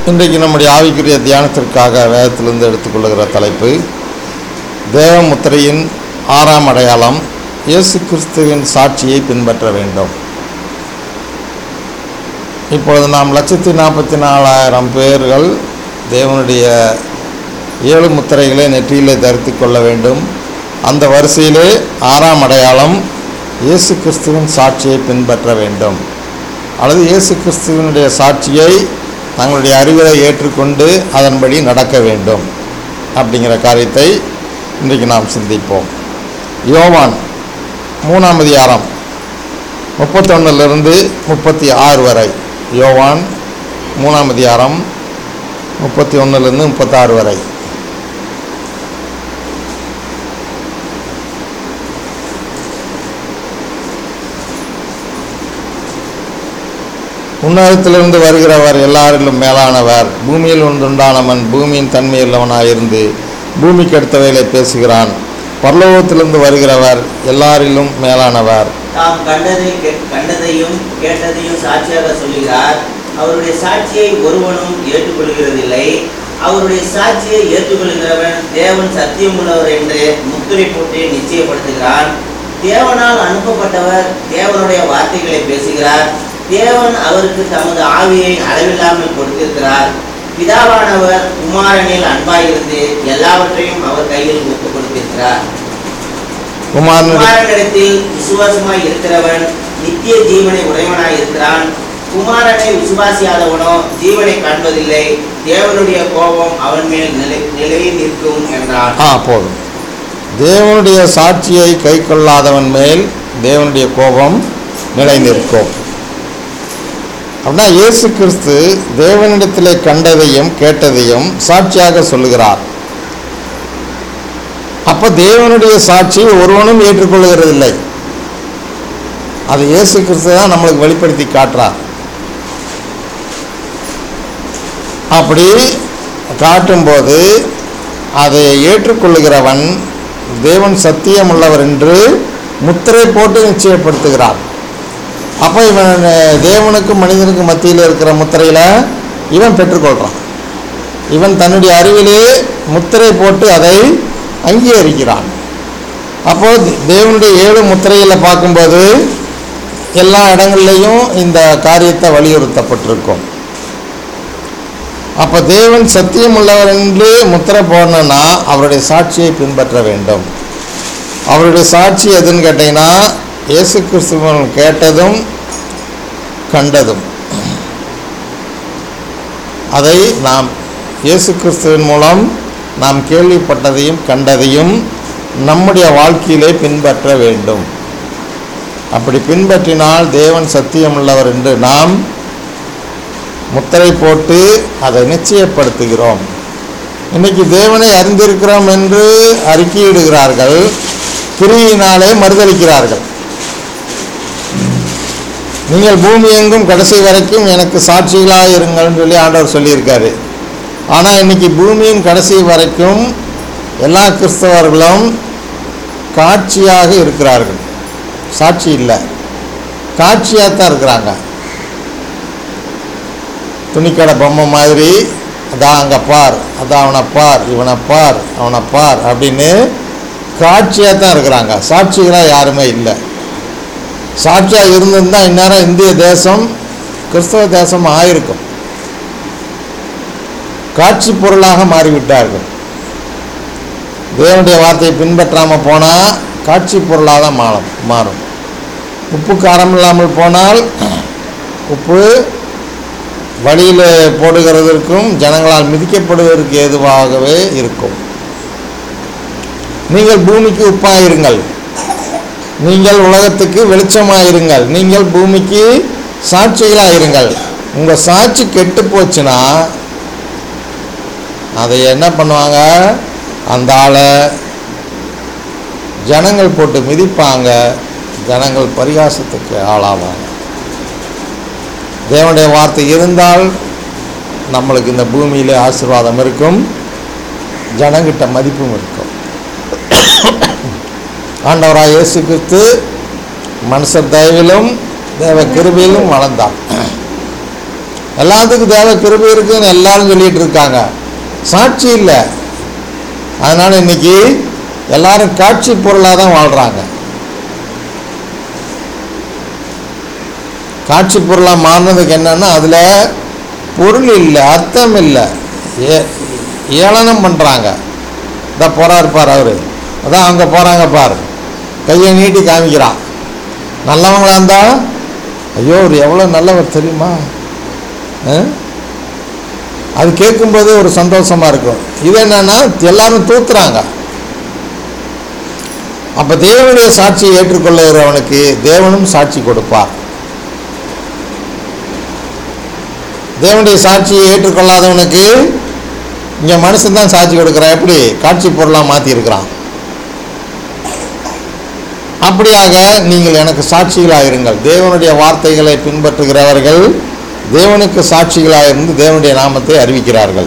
இன்றைக்கு நம்முடைய ஆவிக்குரிய தியானத்திற்காக வேதத்திலிருந்து எடுத்துக்கொள்ளுகிற தலைப்பு தேவ முத்திரையின் ஆறாம் அடையாளம் இயேசு கிறிஸ்துவின் சாட்சியை பின்பற்ற வேண்டும் இப்பொழுது நாம் லட்சத்தி நாற்பத்தி நாலாயிரம் பேர்கள் தேவனுடைய ஏழு முத்திரைகளை நெற்றியிலே தரித்து கொள்ள வேண்டும் அந்த வரிசையிலே ஆறாம் அடையாளம் இயேசு கிறிஸ்துவின் சாட்சியை பின்பற்ற வேண்டும் அல்லது இயேசு கிறிஸ்துவனுடைய சாட்சியை தங்களுடைய அறிவுரை ஏற்றுக்கொண்டு அதன்படி நடக்க வேண்டும் அப்படிங்கிற காரியத்தை இன்றைக்கு நாம் சிந்திப்போம் யோவான் மூணாம் அதிகாரம் முப்பத்தொன்னிலிருந்து முப்பத்தி ஆறு வரை யோவான் மூணாம் அதிகாரம் முப்பத்தி ஒன்றுலேருந்து முப்பத்தாறு வரை உன்னதத்திலிருந்து வருகிறவர் எல்லாரிலும் மேலானவர் பூமியில் ஒன்றுண்டானவன் பூமியின் தன்மையுள்ளவனாயிருந்து பூமிக்கு அடுத்தவைகளை பேசுகிறான் பரலோகத்திலிருந்து வருகிறவர் எல்லாரிலும் மேலானவர் தாம் கண்டதை கே- கண்டதையும் கேட்டதையும் சாட்சியாக சொல்கிறார் அவருடைய சாட்சியை ஒருவனும் ஏற்றுக்கொள்கிறதில்லை அவருடைய சாட்சியை ஏற்றுக்கொள்கிறவன் தேவன் சத்தியமுள்ளவர் என்று முத்திரை போட்டு நிச்சயப்படுத்துகிறான் தேவனால் அனுப்பப்பட்டவர் தேவனுடைய வார்த்தைகளை பேசுகிறார் தேவன் அவருக்கு தமது ஆவியை அளவில்லாமல் கொடுத்திருக்கிறார் பிதாவானவர் குமாரனில் அன்பாயிருந்து எல்லாவற்றையும் அவர் கையில் ஒப்புக் கொடுத்திருக்கிறார் குமாரனுடைய குமாரனிடத்தில் விசுவாசமாய் இருக்கிறவன் நித்திய ஜீவனை உடையவனாய் இருக்கிறான் குமாரனை விசுவாசியாதவனோ ஜீவனை காண்பதில்லை தேவனுடைய கோபம் அவன் மேல் நிலை நிலை நிற்கும் என்றான் ஆ போதும் தேவனுடைய சாட்சியை கை கொள்ளாதவன் மேல் தேவனுடைய கோபம் நிலைநிற்கும் அப்படின்னா இயேசு கிறிஸ்து தேவனிடத்திலே கண்டதையும் கேட்டதையும் சாட்சியாக சொல்லுகிறார் அப்போ தேவனுடைய சாட்சி ஒருவனும் ஏற்றுக்கொள்கிறதில்லை அது இயேசு கிறிஸ்து தான் நம்மளுக்கு வெளிப்படுத்தி காட்டுறார் அப்படி காட்டும்போது அதை ஏற்றுக்கொள்ளுகிறவன் தேவன் சத்தியமுள்ளவர் என்று முத்திரை போட்டு நிச்சயப்படுத்துகிறார் அப்போ இவன் தேவனுக்கும் மனிதனுக்கும் மத்தியில் இருக்கிற முத்திரையில் இவன் பெற்றுக்கொள்கிறான் இவன் தன்னுடைய அறிவிலே முத்திரை போட்டு அதை அங்கீகரிக்கிறான் அப்போது தேவனுடைய ஏழு முத்திரைகளை பார்க்கும்போது எல்லா இடங்கள்லையும் இந்த காரியத்தை வலியுறுத்தப்பட்டிருக்கும் அப்போ தேவன் சத்தியம் உள்ளவர் என்று முத்திரை போடணும்னா அவருடைய சாட்சியை பின்பற்ற வேண்டும் அவருடைய சாட்சி எதுன்னு கேட்டிங்கன்னா இயேசு கிறிஸ்துவன் கேட்டதும் கண்டதும் அதை நாம் இயேசு கிறிஸ்துவின் மூலம் நாம் கேள்விப்பட்டதையும் கண்டதையும் நம்முடைய வாழ்க்கையிலே பின்பற்ற வேண்டும் அப்படி பின்பற்றினால் தேவன் சத்தியமுள்ளவர் என்று நாம் முத்திரை போட்டு அதை நிச்சயப்படுத்துகிறோம் இன்னைக்கு தேவனை அறிந்திருக்கிறோம் என்று அறிக்கையிடுகிறார்கள் கிரியினாலே மறுதளிக்கிறார்கள் நீங்கள் பூமி எங்கும் கடைசி வரைக்கும் எனக்கு சாட்சிகளாக இருங்கள்னு சொல்லி ஆண்டவர் சொல்லியிருக்காரு ஆனால் இன்னைக்கு பூமியின் கடைசி வரைக்கும் எல்லா கிறிஸ்தவர்களும் காட்சியாக இருக்கிறார்கள் சாட்சி இல்லை காட்சியாக தான் இருக்கிறாங்க துணிக்கடை பொம்மை மாதிரி அதான் அங்கே பார் அதான் அவனை பார் இவனை பார் அவனை பார் அப்படின்னு காட்சியாக தான் இருக்கிறாங்க சாட்சிகளாக யாருமே இல்லை சாட்சியாக இருந்திருந்தா இந்நேரம் இந்திய தேசம் கிறிஸ்தவ தேசம் ஆயிருக்கும் காட்சி பொருளாக மாறிவிட்டார்கள் தேவனுடைய வார்த்தையை பின்பற்றாமல் போனால் காட்சி பொருளாக தான் மாறும் மாறும் உப்பு காரம் இல்லாமல் போனால் உப்பு வழியில் போடுகிறதற்கும் ஜனங்களால் மிதிக்கப்படுவதற்கு ஏதுவாகவே இருக்கும் நீங்கள் பூமிக்கு உப்பாயிருங்கள் நீங்கள் உலகத்துக்கு வெளிச்சமாயிருங்கள் நீங்கள் பூமிக்கு சாட்சிகளாயிருங்கள் உங்கள் சாட்சி கெட்டு போச்சுன்னா அதை என்ன பண்ணுவாங்க அந்த ஆளை ஜனங்கள் போட்டு மிதிப்பாங்க ஜனங்கள் பரிகாசத்துக்கு ஆளாவாங்க தேவனுடைய வார்த்தை இருந்தால் நம்மளுக்கு இந்த பூமியில் ஆசீர்வாதம் இருக்கும் ஜனங்கிட்ட மதிப்பும் இருக்கும் ஆண்டவராக இயேசு கிறிஸ்து மனுஷர் தயவிலும் தேவ கிருபையிலும் வளர்ந்தார் எல்லாத்துக்கும் தேவை கிருபை இருக்குன்னு எல்லாரும் சொல்லிட்டு இருக்காங்க சாட்சி இல்லை அதனால் இன்னைக்கு எல்லாரும் காட்சி பொருளாக தான் வாழ்கிறாங்க காட்சி பொருளாக மாறினதுக்கு என்னன்னா அதில் பொருள் இல்லை அர்த்தம் இல்லை ஏ ஏளனம் பண்ணுறாங்க இதான் போகிறாரு பார் அவர் அதான் அங்கே போகிறாங்க பார் கையை நீட்டி காமிக்கிறான் நல்லவங்களா இருந்தா ஐயோ அவர் எவ்வளோ நல்லவர் தெரியுமா ஆ? அது கேட்கும்போது ஒரு சந்தோஷமா இருக்கும் இது என்னன்னா எல்லாரும் தூத்துறாங்க அப்ப தேவனுடைய சாட்சியை ஏற்றுக்கொள்ளுகிறவனுக்கு தேவனும் சாட்சி கொடுப்பார் தேவனுடைய சாட்சியை ஏற்றுக்கொள்ளாதவனுக்கு இங்க மனுஷன் தான் சாட்சி கொடுக்குறான் எப்படி காட்சி பொருளாக மாற்றி இருக்கிறான் அப்படியாக நீங்கள் எனக்கு சாட்சிகளாக இருங்கள் தேவனுடைய வார்த்தைகளை பின்பற்றுகிறவர்கள் தேவனுக்கு சாட்சிகளாக இருந்து தேவனுடைய நாமத்தை அறிவிக்கிறார்கள்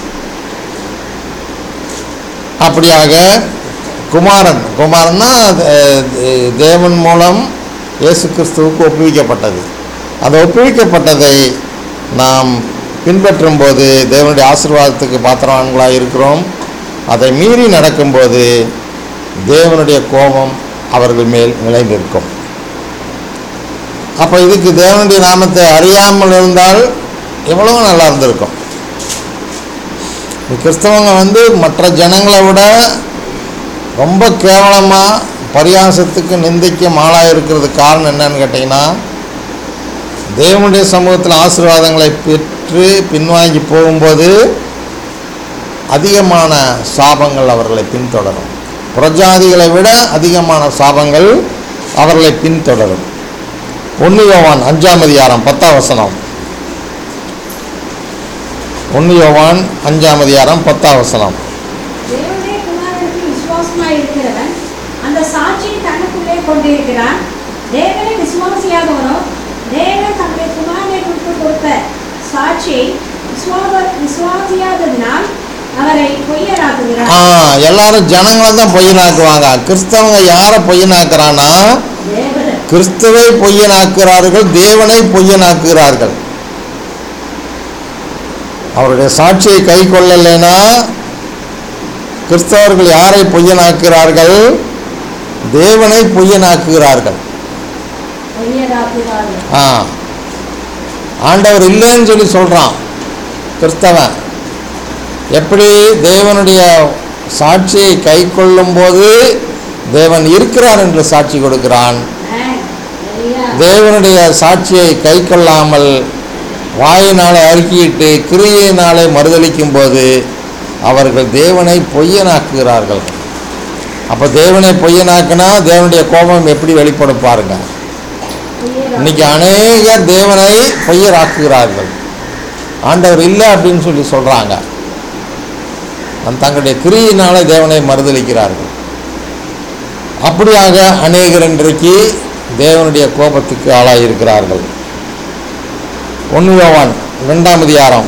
அப்படியாக குமாரன் குமாரன்னா அஹ், தேவன் மூலம் இயேசு கிறிஸ்துவுக்கு ஒப்புவிக்கப்பட்டது அந்த ஒப்புவிக்கப்பட்டதை நாம் பின்பற்றும் போது தேவனுடைய ஆசீர்வாதத்துக்கு பாத்திரவான்களாக இருக்கிறோம் அதை மீறி நடக்கும்போது தேவனுடைய கோபம் அவர்கள் மேல் நிலைநிற்கும் அப்போ இதுக்கு தேவனுடைய நாமத்தை அறியாமல் இருந்தால் எவ்வளவோ நல்லா இருந்திருக்கும் இந்த கிறிஸ்தவங்க வந்து மற்ற ஜனங்களை விட ரொம்ப கேவலமாக பரியாசத்துக்கு நிந்தைக்கும் ஆளாக இருக்கிறதுக்கு காரணம் என்னன்னு கேட்டிங்கன்னா தேவனுடைய சமூகத்தில் ஆசீர்வாதங்களை பெற்று பின்வாங்கி போகும்போது அதிகமான சாபங்கள் அவர்களை பின்தொடரும் புறஜாதிகளை விட அதிகமான சாபங்கள் அவர்களை பின்தொடரும் ஒன்று யோவான் அஞ்சாம் அதிகாரம் பத்தாம் வசனம் ஒன்று யோவான் அஞ்சாம் அதிகாரம் பத்தாம் வசனம் தேவனுடைய குமாரனுக்கு விசுவாசமாய் இருக்கிறவன் அந்த சாட்சியை தனக்குள்ளே கொண்டிருக்கிறான் தேவனை விசுவாசியாதவனோ தேவன் தம்முடைய குமாரனை குறித்து கொடுத்த சாட்சியை விசுவாச விசுவாசியாததினால் அவரை பொய்யராக்குகிறார் ஆ எல்லாரும் ஜனங்களை தான் பொய்யனாக்குவாங்க கிறிஸ்தவங்க யாரை பொய்யனாக்குறான்னா தேவனை கிறிஸ்துவை பொய்யனாக்குறார்கள் தேவனை பொய்யனாக்குகிறார்கள் அவருடைய சாட்சியை கை கொள்ளலைன்னா கிறிஸ்தவர்கள் யாரை பொய்யனாக்குகிறார்கள் தேவனை பொய்யனாக்குகிறார்கள் பொய்யராக்குகிறார்கள் ஆ ஆண்டவர் இல்லைன்னு சொல்லி சொல்கிறான் கிறிஸ்தவன் எப்படி தேவனுடைய சாட்சியை கை கொள்ளும்போது தேவன் இருக்கிறார் என்று சாட்சி கொடுக்கிறான் தேவனுடைய சாட்சியை கை கொள்ளாமல் வாயினாலே அறிக்கையிட்டு கிரியையினாலே மறுதளிக்கும் போது அவர்கள் தேவனை பொய்யனாக்குகிறார்கள் அப்போ தேவனை பொய்யனாக்குனா தேவனுடைய கோபம் எப்படி வெளிப்படும் பாருங்க இன்னைக்கு அநேகர் தேவனை பொய்யராக்குகிறார்கள் ஆண்டவர் இல்லை அப்படின்னு சொல்லி சொல்கிறாங்க தங்களுடைய கிரியினாலே தேவனை மறுதளிக்கிறார்கள் அப்படியாக அநேகர் இன்றைக்கு தேவனுடைய கோபத்துக்கு ஆளாயிருக்கிறார்கள் ஒன்று யோவான் ரெண்டாம் அதிகாரம்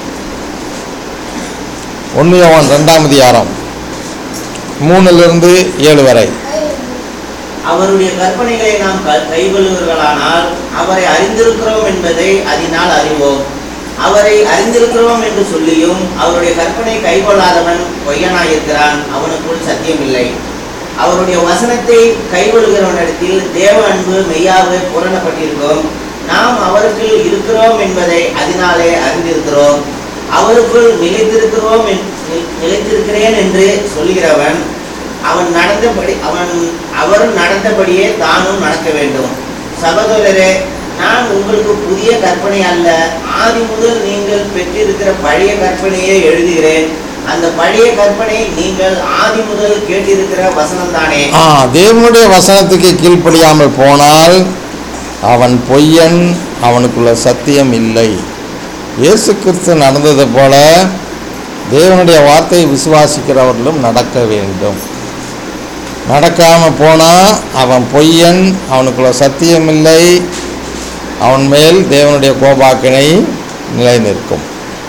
ஒன்று யோவான் ரெண்டாம் அதிகாரம் மூணுலேருந்து ஏழு வரை அவருடைய கற்பனைகளை நாம் க- கைக்கொள்ளுவர்களானால் அவரை அறிந்திருக்கிறோம் என்பதை அதனால் அறிவோம் அவரை அறிந்திருக்கிறோம் என்று சொல்லியும் அவருடைய கற்பனை கைக்கொள்ளாதவன் பொய்யனாயிருக்கிறான் அவனுக்குள் சத்தியம் இல்லை அவருடைய வசனத்தை கைக்கொள்கிறவனிடத்தில் தேவ அன்பு மெய்யாவே பூரணப்பட்டிருக்கும் நாம் அவருக்குள் இருக்கிறோம் என்பதை அதனாலே அறிந்திருக்கிறோம் அவருக்குள் நிலைத்திருக்கிறோம் என்- நி- நிலைத்திருக்கிறேன் என்று சொல்கிறவன் அவன் நடந்தபடி அவன் அவர் நடந்தபடியே தானும் நடக்க வேண்டும் சகோதரரே நான் உங்களுக்கு புதிய கற்பனை அல்ல ஆதி முதல் நீங்கள் பெற்றிருக்கிற பழைய கற்பனையே எழுதுகிறேன் அந்த பழைய கற்பனை நீங்கள் ஆதி முதல் கேட்டிருக்கிற வசனம்தானே ஆ தேவனுடைய வசனத்துக்கு கீழ்ப்படியாமல் போனால் அவன் பொய்யன் அவனுக்குள்ள சத்தியம் இல்லை இயேசு கிறிஸ்து நடந்தது போல தேவனுடைய வார்த்தையை விசுவாசிக்கிறவர்களும் நடக்க வேண்டும் நடக்காமல் போனால் அவன் பொய்யன் அவனுக்குள்ள சத்தியம் இல்லை அவன் மேல் தேவனுடைய கோபாக்கினை நிலை நிற்கும்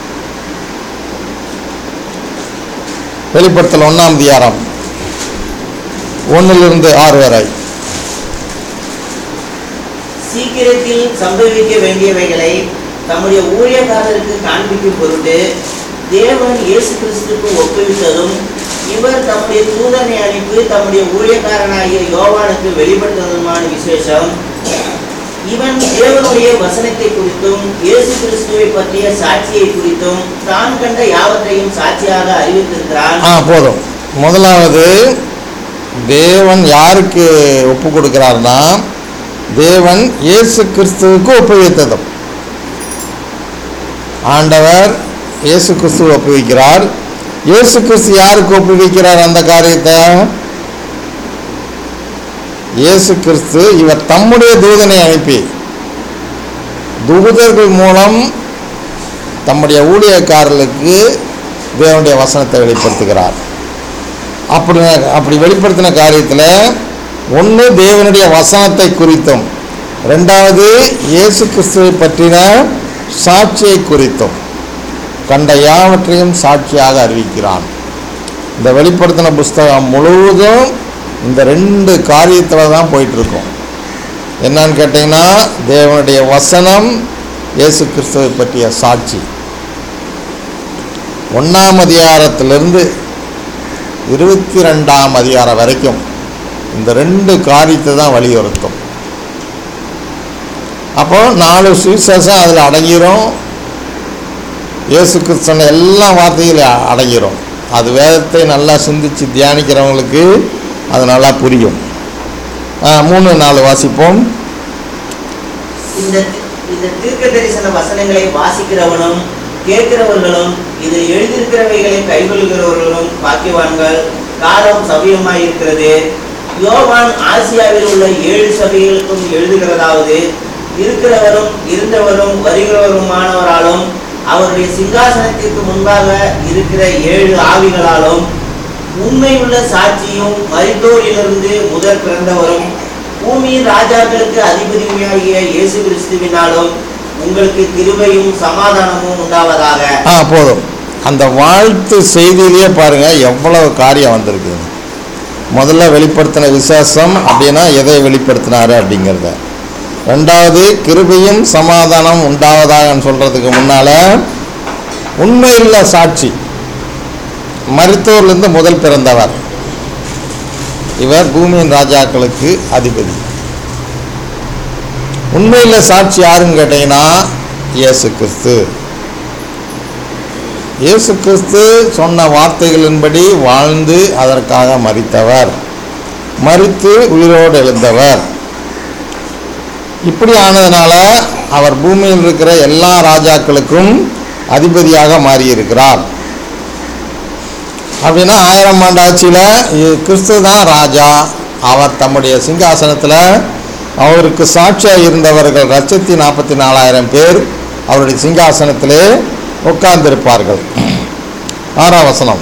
வெளிப்படுத்தல் ஒன்றாம் அதிகாரம் ஒன்றிலிருந்து ஆறு வரை சீக்கிரத்தில் சம்பவிக்க வேண்டியவைகளை தம்முடைய ஊழியக்காரருக்கு காண்பிக்கும் பொருட்டு தேவன் இயேசு கிறிஸ்துக்கு ஒப்புவித்ததும் இவர் தம்முடைய தூதனை அனுப்பி தம்முடைய ஊழியக்காரனாகிய யோவானுக்கு வெளிப்படுத்ததுமான விசேஷம் இவன் தேவனுடைய வசனத்தை குறித்தும் இயேசு கிறிஸ்துவை பற்றிய சாட்சியை குறித்தும் தான் கண்ட யாவற்றையும் சாட்சியாக அறிவித்திருக்கிறான் ஆ போதும் முதலாவது தேவன் யாருக்கு ஒப்பு கொடுக்கிறார்னா தேவன் இயேசு கிறிஸ்துவுக்கு ஒப்புவித்ததும் ஆண்டவர் இயேசு கிறிஸ்துவை ஒப்புவிக்கிறார் இயேசு கிறிஸ்து யாருக்கு ஒப்புவிக்கிறார் அந்த காரியத்தை இயேசு கிறிஸ்து இவர் தம்முடைய தூதனை அனுப்பி தூதர்கள் மூலம் தம்முடைய ஊழியக்காரர்களுக்கு தேவனுடைய வசனத்தை வெளிப்படுத்துகிறார் அப்படி அப்படி வெளிப்படுத்தின காரியத்தில் ஒன்று தேவனுடைய வசனத்தை குறித்தும் ரெண்டாவது இயேசு கிறிஸ்துவை பற்றின சாட்சியை குறித்தும் கண்ட யாவற்றையும் சாட்சியாக அறிவிக்கிறான் இந்த வெளிப்படுத்தின புஸ்தகம் முழுவதும் இந்த ரெண்டு காரியத்தில் தான் போயிட்டுருக்கோம் என்னன்னு கேட்டிங்கன்னா தேவனுடைய வசனம் இயேசு கிறிஸ்துவை பற்றிய சாட்சி ஒன்றாம் அதிகாரத்திலிருந்து இருபத்தி ரெண்டாம் அதிகாரம் வரைக்கும் இந்த ரெண்டு காரியத்தை தான் வலியுறுத்தும் அப்போ நாலு சுவிசேஷம் அதில் அடங்கிரும் இயேசு கிறிஸ்தன எல்லா வார்த்தையிலும் அடங்கிரும் அது வேதத்தை நல்லா சிந்திச்சு தியானிக்கிறவங்களுக்கு அது நல்லா புரியும் ஆ, மூணு நாலு வாசிப்போம் இந்த இந்த தீர்க்க தரிசன வசனங்களை வாசிக்கிறவனும் கேட்கிறவர்களும் இதில் எழுதியிருக்கிறவைகளை கைகொள்கிறவர்களும் பாக்கியவான்கள் காலம் சமயமாய் இருக்கிறது யோவான் ஆசியாவில் உள்ள ஏழு சபைகளுக்கும் எழுதுகிறதாவது இருக்கிறவரும் இருந்தவரும் வருகிறவருமானவராலும் அவருடைய சிங்காசனத்திற்கு முன்பாக இருக்கிற ஏழு ஆவிகளாலும் உண்மையுள்ள சாட்சியும் மரித்தோரிலிருந்து முதல் பிறந்தவரும் பூமியின் ராஜாக்களுக்கு அதிபதியாகிய இயேசு கிறிஸ்துவினாலும் உங்களுக்கு கிருபையும் சமாதானமும் உண்டாவதாக ஆ போதும் அந்த வாழ்த்து செய்தியிலேயே பாருங்க எவ்வளவு காரியம் வந்திருக்கு முதல்ல வெளிப்படுத்தின விசேஷம் அப்படின்னா எதை வெளிப்படுத்தினாரு அப்படிங்கிறத ரெண்டாவது கிருபையும் சமாதானம் உண்டாவதாகன்னு சொல்றதுக்கு முன்னால உண்மையுள்ள சாட்சி மருத்துவர்லேருந்து முதல் பிறந்தவர் இவர் பூமியின் ராஜாக்களுக்கு அதிபதி உண்மையில சாட்சி யாருன்னு கேட்டீங்கன்னா இயேசு கிறிஸ்து இயேசு கிறிஸ்து சொன்ன வார்த்தைகளின்படி வாழ்ந்து அதற்காக மரித்தவர் மரித்து உயிரோடு எழுந்தவர் இப்படி ஆனதுனால அவர் பூமியில் இருக்கிற எல்லா ராஜாக்களுக்கும் அதிபதியாக மாறியிருக்கிறார் அப்படின்னா ஆயிரம் ஆண்டு ஆட்சியில் கிறிஸ்து தான் ராஜா அவர் தம்முடைய சிங்காசனத்தில் அவருக்கு சாட்சியாக இருந்தவர்கள் லட்சத்தி நாற்பத்தி நாலாயிரம் பேர் அவருடைய சிங்காசனத்திலே உட்கார்ந்திருப்பார்கள் ஆறாம் வசனம்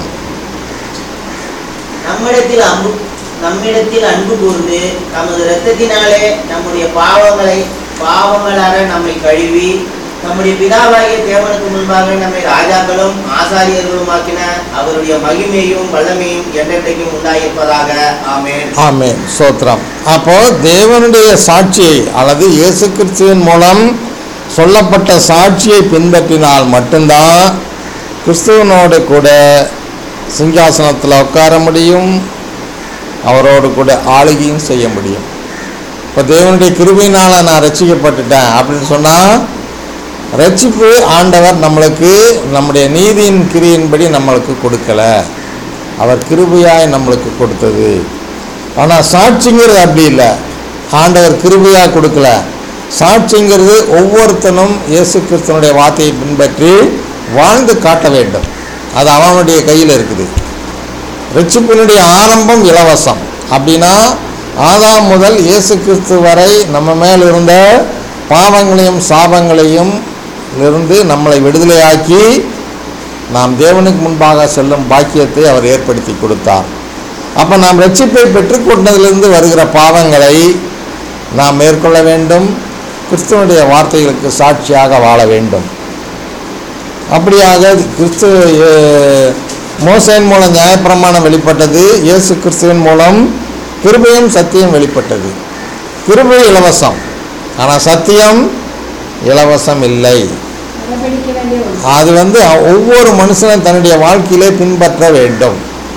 நம்மிடத்தில் அன்பு நம்மிடத்தில் அன்பு கூர்ந்து நமது இரத்தத்தினாலே நம்முடைய பாவங்களை பாவங்களார நம்மை கழுவி நம்முடைய பிதாவாகிய தேவனுக்கு முன்பாக நம்மை ராஜாக்களும் ஆசாரியர்களுமாக்கின அவருடைய மகிமையும் வல்லமையும் என்றென்றைக்கும் உண்டாயிருப்பதாக ஆமென் ஆமென் சோத்ரம் அப்போ தேவனுடைய சாட்சியை அல்லது இயேசு கிறிஸ்துவின் மூலம் சொல்லப்பட்ட சாட்சியை பின்பற்றினால் மட்டும்தான் கிறிஸ்துவனோடு கூட சிங்காசனத்தில் உட்கார முடியும் அவரோடு கூட ஆளுகையும் செய்ய முடியும் இப்போ தேவனுடைய கிருபையினால் நான் ரட்சிக்கப்பட்டுட்டேன் அப்படின்னு சொன்னால் ரட்சிப்பு ஆண்டவர் நம்மளுக்கு நம்முடைய நீதியின் கிரியின்படி நம்மளுக்கு கொடுக்கல அவர் கிருபையாய் நம்மளுக்கு கொடுத்தது ஆனால் சாட்சிங்கிறது அப்படி இல்லை ஆண்டவர் கிருபையாக கொடுக்கல சாட்சிங்கிறது ஒவ்வொருத்தனும் இயேசு கிறிஸ்தனுடைய வார்த்தையை பின்பற்றி வாழ்ந்து காட்ட வேண்டும் அது அவனுடைய கையில் இருக்குது ரட்சிப்பினுடைய ஆரம்பம் இலவசம் அப்படின்னா ஆதாம் முதல் இயேசு கிறிஸ்து வரை நம்ம மேல் இருந்த பாவங்களையும் சாபங்களையும் இருந்து நம்மளை விடுதலையாக்கி நாம் தேவனுக்கு முன்பாக செல்லும் பாக்கியத்தை அவர் ஏற்படுத்தி கொடுத்தார் அப்போ நாம் ரட்சிப்பை பெற்றுக்கொண்டதிலிருந்து வருகிற பாவங்களை நாம் மேற்கொள்ள வேண்டும் கிறிஸ்துவனுடைய வார்த்தைகளுக்கு சாட்சியாக வாழ வேண்டும் அப்படியாக கிறிஸ்து அஹ், மோசேயின் மூலம் நியாயப்பிரமாணம் வெளிப்பட்டது இயேசு கிறிஸ்துவின் மூலம் கிருபையும் சத்தியம் வெளிப்பட்டது கிருபை இலவசம் ஆனால் சத்தியம் இலவசம் இல்லை கடைபிடிக்க வேண்டிய ஒன்று அது வந்து ஒவ்வொரு மனுஷனும் தன்னுடைய வாழ்க்கையிலே பின்பற்ற வேண்டும்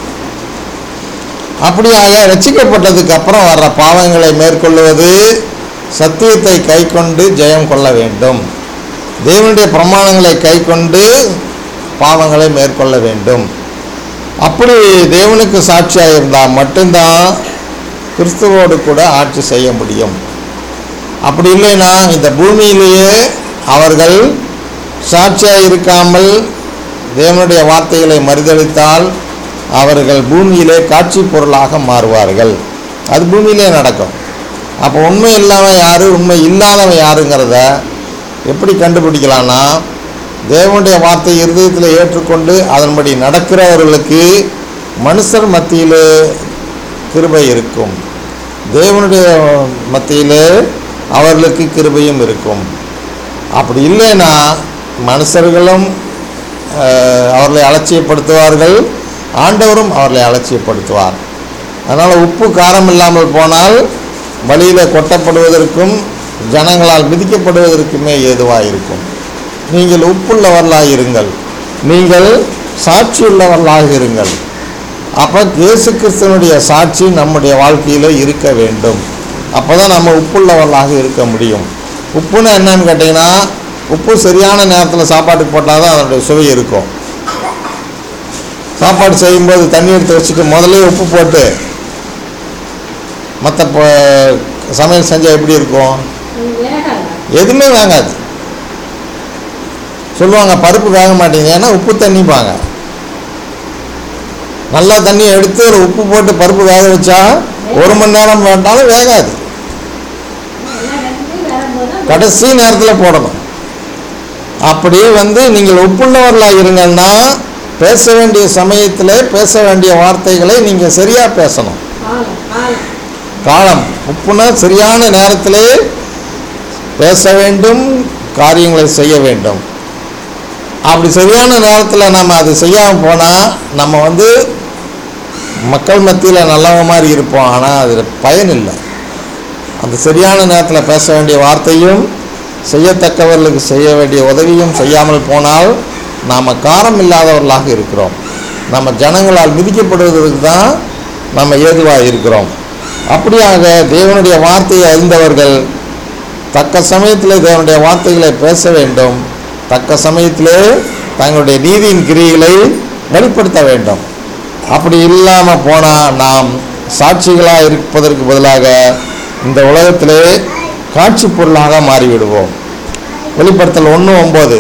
அப்படியாக ரட்சிக்கப்பட்டதுக்கு அப்புறம் வர்ற பாவங்களை மேற்கொள்வது சத்தியத்தை கைக்கொண்டு ஜெயம் கொள்ள வேண்டும் தேவனுடைய பிரமாணங்களை கைக்கொண்டு பாவங்களை மேற்கொள்ள வேண்டும் அப்படி தேவனுக்கு சாட்சியாக இருந்தால் மட்டும்தான் கிறிஸ்துவோடு கூட ஆட்சி செய்ய முடியும் அப்படி இல்லைன்னா இந்த பூமியிலேயே அவர்கள் சாட்சியாக இருக்காமல் தேவனுடைய வார்த்தைகளை மறுதளித்தால் அவர்கள் பூமியிலே காட்சி பொருளாக மாறுவார்கள் அது பூமியிலே நடக்கும் அப்போ உண்மை இல்லாமல் யார் உண்மை இல்லாதவன் யாருங்கிறத எப்படி கண்டுபிடிக்கலாம்னா தேவனுடைய வார்த்தை இருதயத்தில் ஏற்றுக்கொண்டு அதன்படி நடக்கிறவர்களுக்கு மனுஷர் மத்தியில் கிருபை இருக்கும் தேவனுடைய மத்தியில் அவர்களுக்கு கிருபையும் இருக்கும் அப்படி இல்லைன்னா மனுஷர்களும் அஹ், அவர்களை அலட்சியப்படுத்துவார்கள் ஆண்டவரும் அவர்களை அலட்சியப்படுத்துவார் அதனால் உப்பு காரம் இல்லாமல் போனால் வழியில் கொட்டப்படுவதற்கும் ஜனங்களால் மிதிக்கப்படுவதற்குமே ஏதுவாக இருக்கும் நீங்கள் உப்புள்ளவர்களாக இருங்கள் நீங்கள் சாட்சியுள்ளவர்களாக இருங்கள் அப்போ இயேசு கிறிஸ்தனுடைய சாட்சி நம்முடைய வாழ்க்கையில் இருக்க வேண்டும் அப்போ தான் நம்ம உப்புள்ளவர்களாக இருக்க முடியும் உப்புன்னு என்னன்னு கேட்டிங்கன்னா உப்பு சரியான நேரத்தில் சாப்பாட்டுக்கு போட்டால் தான் அதனுடைய சுவை இருக்கும் சாப்பாடு செய்யும்போது தண்ணி எடுத்து வச்சுட்டு முதல்ல உப்பு போட்டு மற்ற சமையல் செஞ்சால் எப்படி இருக்கும் அது வேகாது எதுவுமே வேகாது சொல்லுவாங்க பருப்பு வேக மாட்டேங்குது ஏன்னா உப்பு தண்ணிப்பாங்க நல்லா தண்ணியை எடுத்து ஒரு உப்பு போட்டு பருப்பு வேக வச்சா ஒரு மணி நேரம் வேண்டாலும் வேகாது எல்லாம் வெந்து வரும்போது கடைசி நேரத்தில் போடணும் அப்படி வந்து நீங்கள் உப்புள்ளவர்களாக இருங்கன்னா பேச வேண்டிய சமயத்தில் பேச வேண்டிய வார்த்தைகளை நீங்கள் சரியாக பேசணும் காலம் காலம் காலம் உப்புனா சரியான நேரத்திலே பேச வேண்டும் காரியங்களை செய்ய வேண்டும் அப்படி சரியான நேரத்தில் நம்ம அது செய்யாமல் போனால் நம்ம வந்து மக்கள் மத்தியில் நல்லவ மாதிரி இருப்போம் ஆனால் அதில் பயன் இல்லை அந்த சரியான நேரத்தில் பேச வேண்டிய வார்த்தையும் செய்யத்தக்கவர்களுக்கு செய்ய வேண்டிய உதவியும் செய்யாமல் போனால் நாம் காரம் இல்லாதவர்களாக இருக்கிறோம் நம்ம ஜனங்களால் மிதிக்கப்படுவதற்கு தான் நம்ம ஏதுவாக இருக்கிறோம் அப்படியாக தேவனுடைய வார்த்தையை அறிந்தவர்கள் தக்க சமயத்தில் தேவனுடைய வார்த்தைகளை பேச வேண்டும் தக்க சமயத்திலே தங்களுடைய நீதியின் கிரியைகளை வெளிப்படுத்த வேண்டும் அப்படி இல்லாமல் போனால் நாம் சாட்சிகளாக இருப்பதற்கு பதிலாக இந்த உலகத்திலே காட்சி பொருளாக மாறிவிடுவோம் வெளிப்படுத்தல் ஒன்று ஒம்பது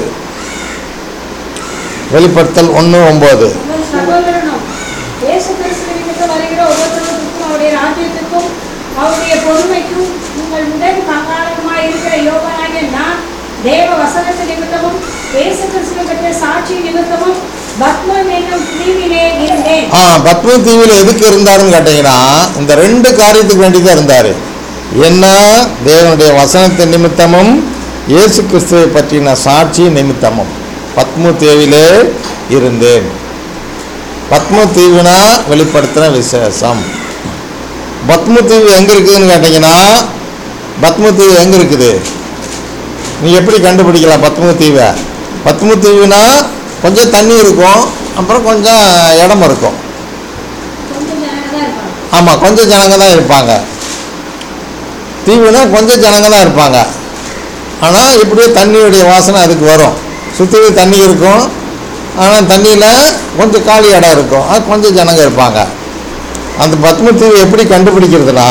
வெளிப்படுத்தல் ஒன்று ஒம்பது உங்கள் சகோதரனும் இயேசு கிறிஸ்து நிமித்தம் வருகிற ஒவ்வொருத்தருக்கும் அவருடைய ராஜ்யத்துக்கும் அவருடைய பொறுமைக்கும் உங்கள் முதல் பங்காளருமாய் இருக்கிற யோகனாகிய நான் தேவ வசனத்து நிமித்தமும் இயேசு கிறிஸ்துவை பற்றிய சாட்சி நிமித்தமும் பத்மம் என்னும் தீவிலே இருந்தேன் ஆ பத்ம தீவில் எதுக்கு இருந்தாருன்னு கேட்டிங்கன்னா இந்த ரெண்டு காரியத்துக்கு வேண்டி தான் இருந்தார் என்ன தேவனுடைய வசனத்தின் நிமித்தமும் இயேசு கிறிஸ்துவை பற்றின சாட்சி நிமித்தமும் பத்ம தீவிலே இருந்தேன் பத்ம தீவுனா வெளிப்படுத்தின விசேஷம் பத்ம தீவு எங்கே இருக்குதுன்னு கேட்டிங்கன்னா பத்ம தீவு எங்கே இருக்குது நீ எப்படி கண்டுபிடிக்கலாம் பத்ம தீவை பத்ம தீவுனா கொஞ்சம் தண்ணி இருக்கும் அப்புறம் கொஞ்சம் இடம் இருக்கும் கொஞ்சம் ஜனங்க தான் இருப்பாங்க ஆமாம் கொஞ்சம் ஜனங்க தான் இருப்பாங்க தீவுனா கொஞ்சம் ஜனங்க தான் இருப்பாங்க ஆனால் இப்படியே தண்ணியுடைய வாசனை அதுக்கு வரும் சுற்றி தண்ணி இருக்கும் ஆனால் தண்ணியில் கொஞ்சம் காலி இடம் இருக்கும் அது கொஞ்சம் ஜனங்க இருப்பாங்க அந்த பத்ம தீவு எப்படி கண்டுபிடிக்கிறதுனா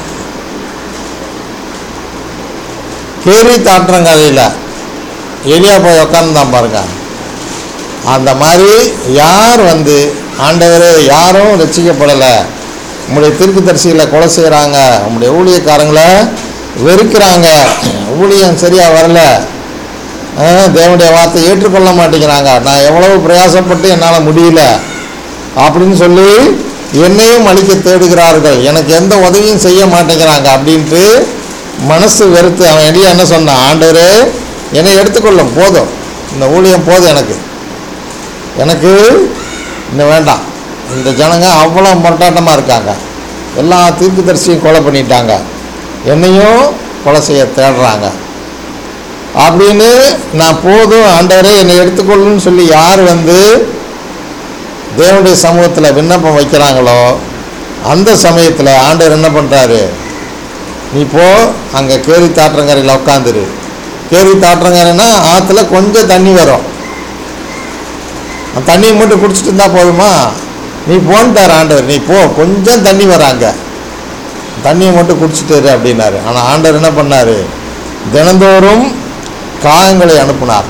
கேரி தாற்றங்கரையில் எலியா போய் உக்காந்துதான் பாருங்க அந்த மாதிரி யார் வந்து ஆண்டவரே யாரும் ரசிக்கப்படலை உங்களுடைய தீர்க்கதரிசிகளை கொலை செய்கிறாங்க உங்களுடைய ஊழியக்காரங்களை வெறுக்கிறாங்க ஊழியம் சரியாக வரல ஆ, தேவனுடைய வார்த்தை ஏற்றுக்கொள்ள மாட்டேங்கிறாங்க நான் எவ்வளவு பிரயாசப்பட்டு என்னால் முடியல அப்படின்னு சொல்லி என்னையும் அழிக்க தேடுகிறார்கள் எனக்கு எந்த உதவியும் செய்ய மாட்டேங்கிறாங்க அப்படின்ட்டு மனசு வெறுத்து அவன் எளியா என்ன சொன்னான் ஆண்டவரே என்னை எடுத்துக்கொள்ளும் போதும் இந்த ஊழியம் போதும் எனக்கு எனக்கு இன்னும் வேண்டாம் இந்த ஜனங்க அவ்வளோ முரட்டாட்டமாக இருக்காங்க எல்லா தீர்க்கதரிசியும் கொலை பண்ணிட்டாங்க என்னையும் கொலை செய்ய தேடுறாங்க அப்படின்னு நான் போதும் ஆண்டவரே என்னை எடுத்துக்கொள்ளுன்னு சொல்லி யார் வந்து தேவனுடைய சமூகத்தில் விண்ணப்பம் வைக்கிறாங்களோ அந்த சமயத்தில் ஆண்டவர் என்ன பண்ணுறாரு நீ போ அங்கே கேரி தாற்றங்கரையில் உட்காந்துரு கேரி தாற்றங்கரைன்னா ஆற்றுல கொஞ்சம் தண்ணி வரும் அந்த தண்ணியை மட்டும் குடிச்சிட்டு இருந்தா போதுமா நீ போன்ட்டார் ஆண்டவர் நீ போ கொஞ்சம் தண்ணி வராங்க தண்ணியை மட்டும் குடிச்சிட்டு இரு அப்படின்னாரு ஆனால் ஆண்டவர் என்ன பண்ணார் தினந்தோறும் காகங்களை அனுப்புனார்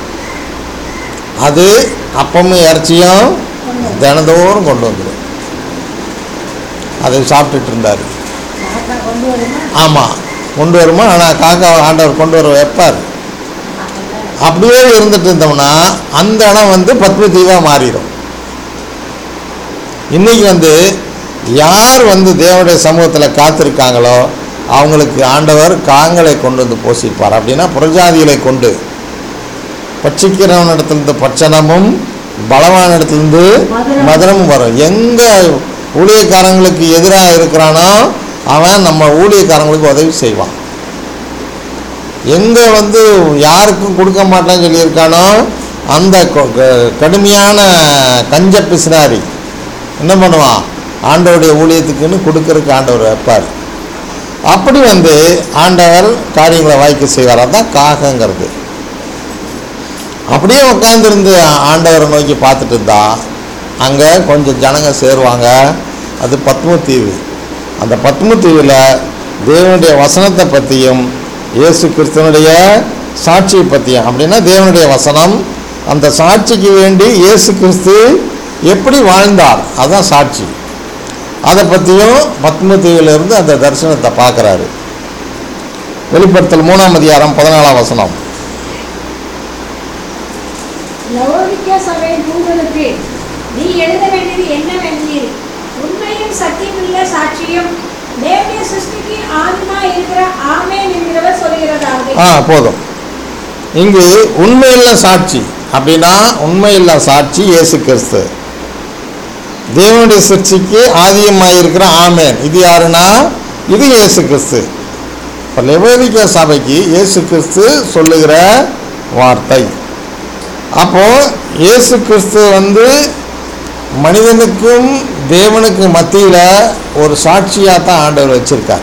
அது அப்பமும் இறைச்சியும் தினந்தோறும் கொண்டு வந்துடும் அதை சாப்பிட்டுட்டு இருந்தார் காக்கா கொண்டு வருமா ஆமாம் கொண்டு வருமா ஆனால் காக்கா ஆண்டவர் கொண்டு வர வைப்பார் அதெல்லாம் அப்படியே இருந்துட்டு இருந்தோம்னா அந்த இடம் வந்து பத்ம தீவாக மாறிடும் இன்னைக்கு வந்து யார் வந்து தேவனுடைய சமூகத்தில் காத்திருக்காங்களோ அவங்களுக்கு ஆண்டவர் காங்களை கொண்டு வந்து போஷிப்பார் அப்படின்னா புறஜாதிகளை கொண்டு பட்சிக்கிறவன் இடத்துலேருந்து பட்சணமும் பலவான இடத்துலேருந்து மதுரம். மதுரமும் வரும் எங்கே ஊழியக்காரங்களுக்கு எதிராக இருக்கிறானோ அவன் நம்ம ஊழியக்காரங்களுக்கு உதவி செய்வான் எங்கே வந்து யாருக்கும் கொடுக்க மாட்டேன்னு சொல்லியிருக்கானோ அந்த கொ- க- கடுமையான கஞ்ச பிசினாரி என்ன பண்ணுவான் ஆண்டவருடைய ஊழியத்துக்குன்னு கொடுக்கறதுக்கு ஆண்டவர் வைப்பார் அப்படி வந்து ஆண்டவர் காரியங்களை வாய்க்க செய்வார் அதான் காகங்கிறது அப்படியே உட்காந்துருந்து ஆண்டவரை நோக்கி பார்த்துட்டு இருந்தா அங்கே கொஞ்சம் ஜனங்க சேருவாங்க அது பத்மத்தீவு அந்த பத்மத்தீவில் தேவனுடைய வசனத்தை பற்றியும் இயேசு கிறிஸ்தனுடைய சாட்சியை பற்றியும் அப்படின்னா தேவனுடைய வசனம் அந்த சாட்சிக்கு வேண்டி இயேசு கிறிஸ்து எப்படி வாழ்ந்தார் அதான் சாட்சி அதை பற்றியும் பத்மத்தீவில் இருந்து அந்த தரிசனத்தை பார்க்குறாரு வெளிப்படுத்தல் மூணாம் அதிகாரம் பதினாலாம் வசனம் லவோதிக்கா சபை தூதனுக்கு நீ எழுத வேண்டியது என்னவெனில் உண்மையும் சத்தியமுள்ள சாட்சியும் தேவனுடைய சிருஷ்டிக்கு ஆன்மா இருக்கிற ஆமேன் என்கிறவர் சொல்கிறதாவது ஆ போதும் இங்கு உண்மையில்ல சாட்சி அப்படின்னா உண்மையில்லா சாட்சி இயேசு கிறிஸ்து தேவனுடைய சிருஷ்டிக்கு ஆதியமாக இருக்கிற ஆமேன் இது யாருன்னா இது இயேசு கிறிஸ்து இப்போ லெவோதிக்க சபைக்கு இயேசு கிறிஸ்து சொல்லுகிற வார்த்தை அப்போ இயேசு கிறிஸ்து வந்து மனிதனுக்கும் தேவனுக்கும் மத்தியில் ஒரு சாட்சியாக தான் ஆண்டவர் வச்சிருக்கார்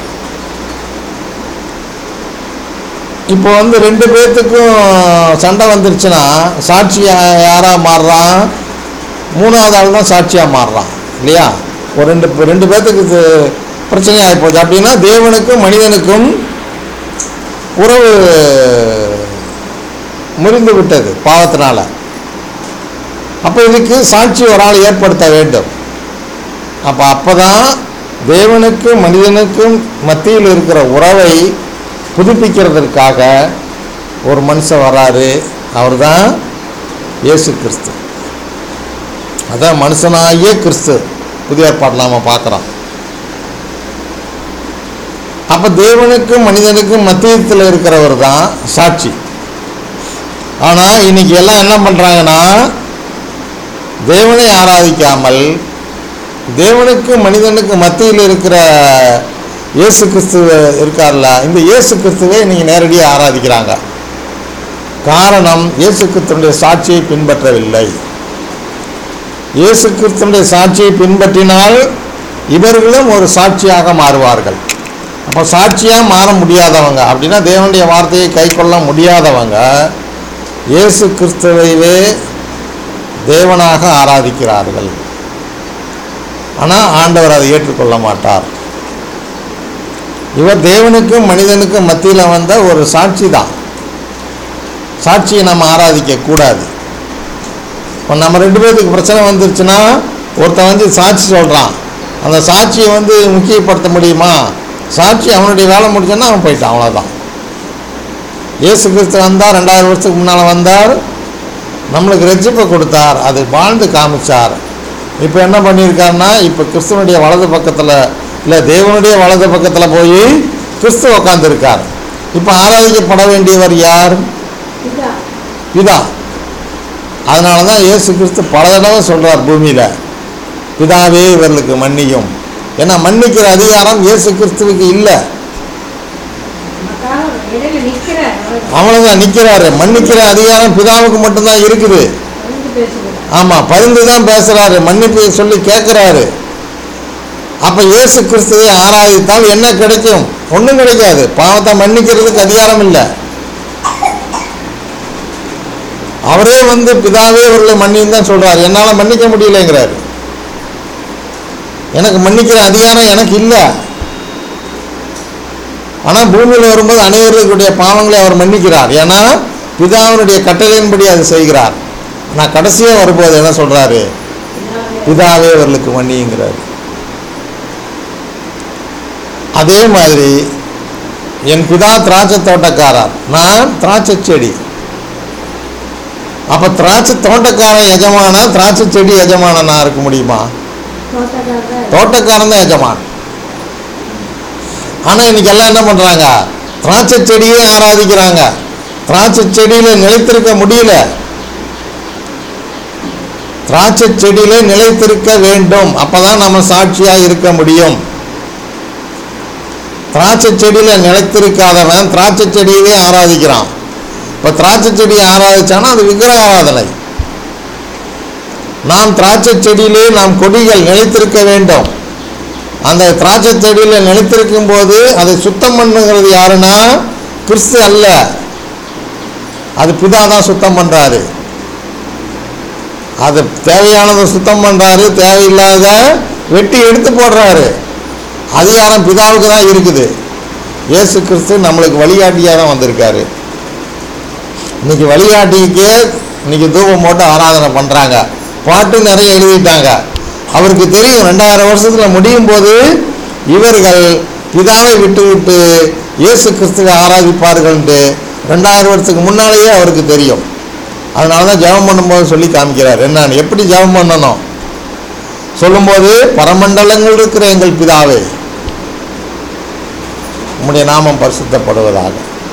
இப்போ வந்து ரெண்டு பேர்த்துக்கும் சண்டை வந்துருச்சுன்னா சாட்சியாக யாராக மாறுறான் மூணாவது ஆள் தான் சாட்சியாக மாறுறான் இல்லையா ஒரு ரெண்டு ரெண்டு பேர்த்துக்கு இது பிரச்சனை ஆகிப்போச்சு அப்படின்னா தேவனுக்கும் மனிதனுக்கும் உறவு முறிந்து விட்டது பாவத்தினால அப்போ இதுக்கு சாட்சி ஒரு ஆள் ஏற்படுத்த வேண்டும் அப்போ அப்போ தான் தேவனுக்கும் மனிதனுக்கும் மத்தியில் இருக்கிற உறவை புதுப்பிக்கிறதற்காக ஒரு மனுஷன் வராரு அவர் தான் இயேசு கிறிஸ்து அதான் மனுஷனாகிய கிறிஸ்து புதிய ஏற்பாட்டில் நாம் பார்க்குறோம் அப்போ தேவனுக்கும் மனிதனுக்கும் மத்தியத்தில் இருக்கிறவர் தான் சாட்சி ஆனால் இன்னைக்கு எல்லாம் என்ன பண்ணுறாங்கன்னா தேவனை ஆராதிக்காமல் தேவனுக்கு மனிதனுக்கு மத்தியில் இருக்கிற இயேசு கிறிஸ்து இருக்கார்ல இந்த இயேசு கிறிஸ்துவை நீங்கள் நேரடியாக ஆராதிக்கிறாங்க காரணம் இயேசு கிறிஸ்துடைய சாட்சியை பின்பற்றவில்லை இயேசு கிறிஸ்துடைய சாட்சியை பின்பற்றினால் இவர்களும் ஒரு சாட்சியாக மாறுவார்கள் அப்போ சாட்சியாக மாற முடியாதவங்க அப்படின்னா தேவனுடைய வார்த்தையை கை கொள்ள முடியாதவங்க இயேசு கிறிஸ்துவையே தேவனாக ஆராதிக்கிறார்கள் ஆனால் ஆண்டவர் அதை ஏற்றுக்கொள்ள மாட்டார் இவர் தேவனுக்கும் மனிதனுக்கும் மத்தியில் வந்த ஒரு சாட்சி தான் சாட்சியை நம்ம ஆராதிக்க கூடாது இப்போ நம்ம ரெண்டு பேருக்கு பிரச்சனை வந்துருச்சுன்னா ஒருத்தன் வந்து சாட்சி சொல்கிறான் அந்த சாட்சியை வந்து முக்கியப்படுத்த முடியுமா சாட்சி அவனுடைய வேலை முடிஞ்சோன்னா அவன் போயிட்டான் அவ்வளோதான் இயேசு கிறிஸ்து வந்தார் ரெண்டாயிரம் வருஷத்துக்கு முன்னால் வந்தார் நம்மளுக்கு ரட்சிப்பை கொடுத்தார் அதை வாழ்ந்து காமிச்சார் இப்போ என்ன பண்ணியிருக்காருன்னா இப்போ கிறிஸ்துவனுடைய வலது பக்கத்தில் இல்லை தேவனுடைய வலது பக்கத்தில் போய் கிறிஸ்து உக்காந்துருக்கார் இப்போ ஆராதிக்கப்பட வேண்டியவர் யார் இதா பிதா அதனால தான் இயேசு கிறிஸ்து பல தடவை சொல்கிறார் பூமியில் பிதாவே இவர்களுக்கு மன்னியும் ஏன்னா மன்னிக்கிற அதிகாரம் இயேசு கிறிஸ்துவுக்கு இல்லை நமக்காக இடையில நிக்கிறார் அவர் அவ்வளோதான் நிற்கிறாரு மன்னிக்கிற அதிகாரம் பிதாவுக்கு மட்டும்தான் இருக்குது வந்து பேசுகிறார் ஆமாம் பரிந்து தான் பேசுகிறாரு மன்னிப்பு சொல்லி கேட்குறாரு அப்போ இயேசு கிறிஸ்துவை ஆராதித்தால் என்ன கிடைக்கும் ஒன்றும் கிடைக்காது பாவத்தை மன்னிக்கிறதுக்கு அதிகாரம் இல்லை அவரே வந்து பிதாவே அவர்களை மன்னின்னு தான் சொல்கிறார் என்னால் மன்னிக்க முடியலைங்கிறார் எனக்கு மன்னிக்கிற அதிகாரம் எனக்கு இல்லை ஆனால் பூமியில் வரும்போது அனைவருடைய பாவங்களை அவர் மன்னிக்கிறார் ஏன்னா பிதாவினுடைய கட்டளையின்படி அது செய்கிறார் நான் கடைசியாக வரும்போது என்ன சொல்கிறாரு பிதாவே அவர்களுக்கு மன்னிங்கிறார் அதே மாதிரி என் பிதா திராட்சை தோட்டக்காரர் நான் திராட்சை செடி அப்போ திராட்சை தோட்டக்காரன் எஜமானா திராட்சை செடி எஜமானனா இருக்க முடியுமா தோட்டக்காரர் தோட்டக்காரன் தான் எஜமான் ஆனால் இன்னைக்கு எல்லாம் என்ன பண்ணுறாங்க திராட்சை செடியே ஆராதிக்கிறாங்க திராட்சை செடியில் நிலைத்திருக்க முடியல திராட்சை செடியில நிலைத்திருக்க வேண்டும் அப்பதான் நம்ம சாட்சியாக இருக்க முடியும் திராட்சை செடியில நிலைத்திருக்காதவன் திராட்சை செடியவே ஆராதிக்கிறான் இப்போ திராட்சை செடியை ஆராதிச்சானா அது விக்கிரக ஆராதனை நாம் திராட்சை செடியிலே நாம் கொடிகள் நிலைத்திருக்க வேண்டும் அந்த திராட்சை செடியில் நிலைத்திருக்கும் போது அதை சுத்தம் பண்ணுகிறது யாருன்னா கிறிஸ்து அல்ல அது பிதா தான் சுத்தம் பண்ணுறாரு அது தேவையானதை சுத்தம் பண்ணுறாரு தேவையில்லாத வெட்டி எடுத்து போடுறாரு அதிகாரம் பிதாவுக்கு தான் இருக்குது இயேசு கிறிஸ்து நம்மளுக்கு வழிகாட்டியாக தான் வந்திருக்காரு இன்னைக்கு வழிகாட்டிக்கே இன்னைக்கு தூபம் போட்டு ஆராதனை பண்ணுறாங்க பாட்டு நிறைய எழுதிட்டாங்க அவருக்கு தெரியும் ரெண்டாயிரம் வருஷத்தில் முடியும் போது இவர்கள் பிதாவை விட்டு விட்டு இயேசு கிறிஸ்துவை ஆராதிப்பார்கள்ன்ட்டு ரெண்டாயிரம் வருஷத்துக்கு முன்னாலேயே அவருக்கு தெரியும் அதனால தான் ஜெபம் பண்ணும்போது சொல்லி காமிக்கிறார் என்னன்னு எப்படி ஜெபம் பண்ணணும் சொல்லும்போது பரமண்டலங்கள் இருக்கிற எங்கள் பிதாவே உம்முடைய நாமம் பரிசுத்தப்படுவதாக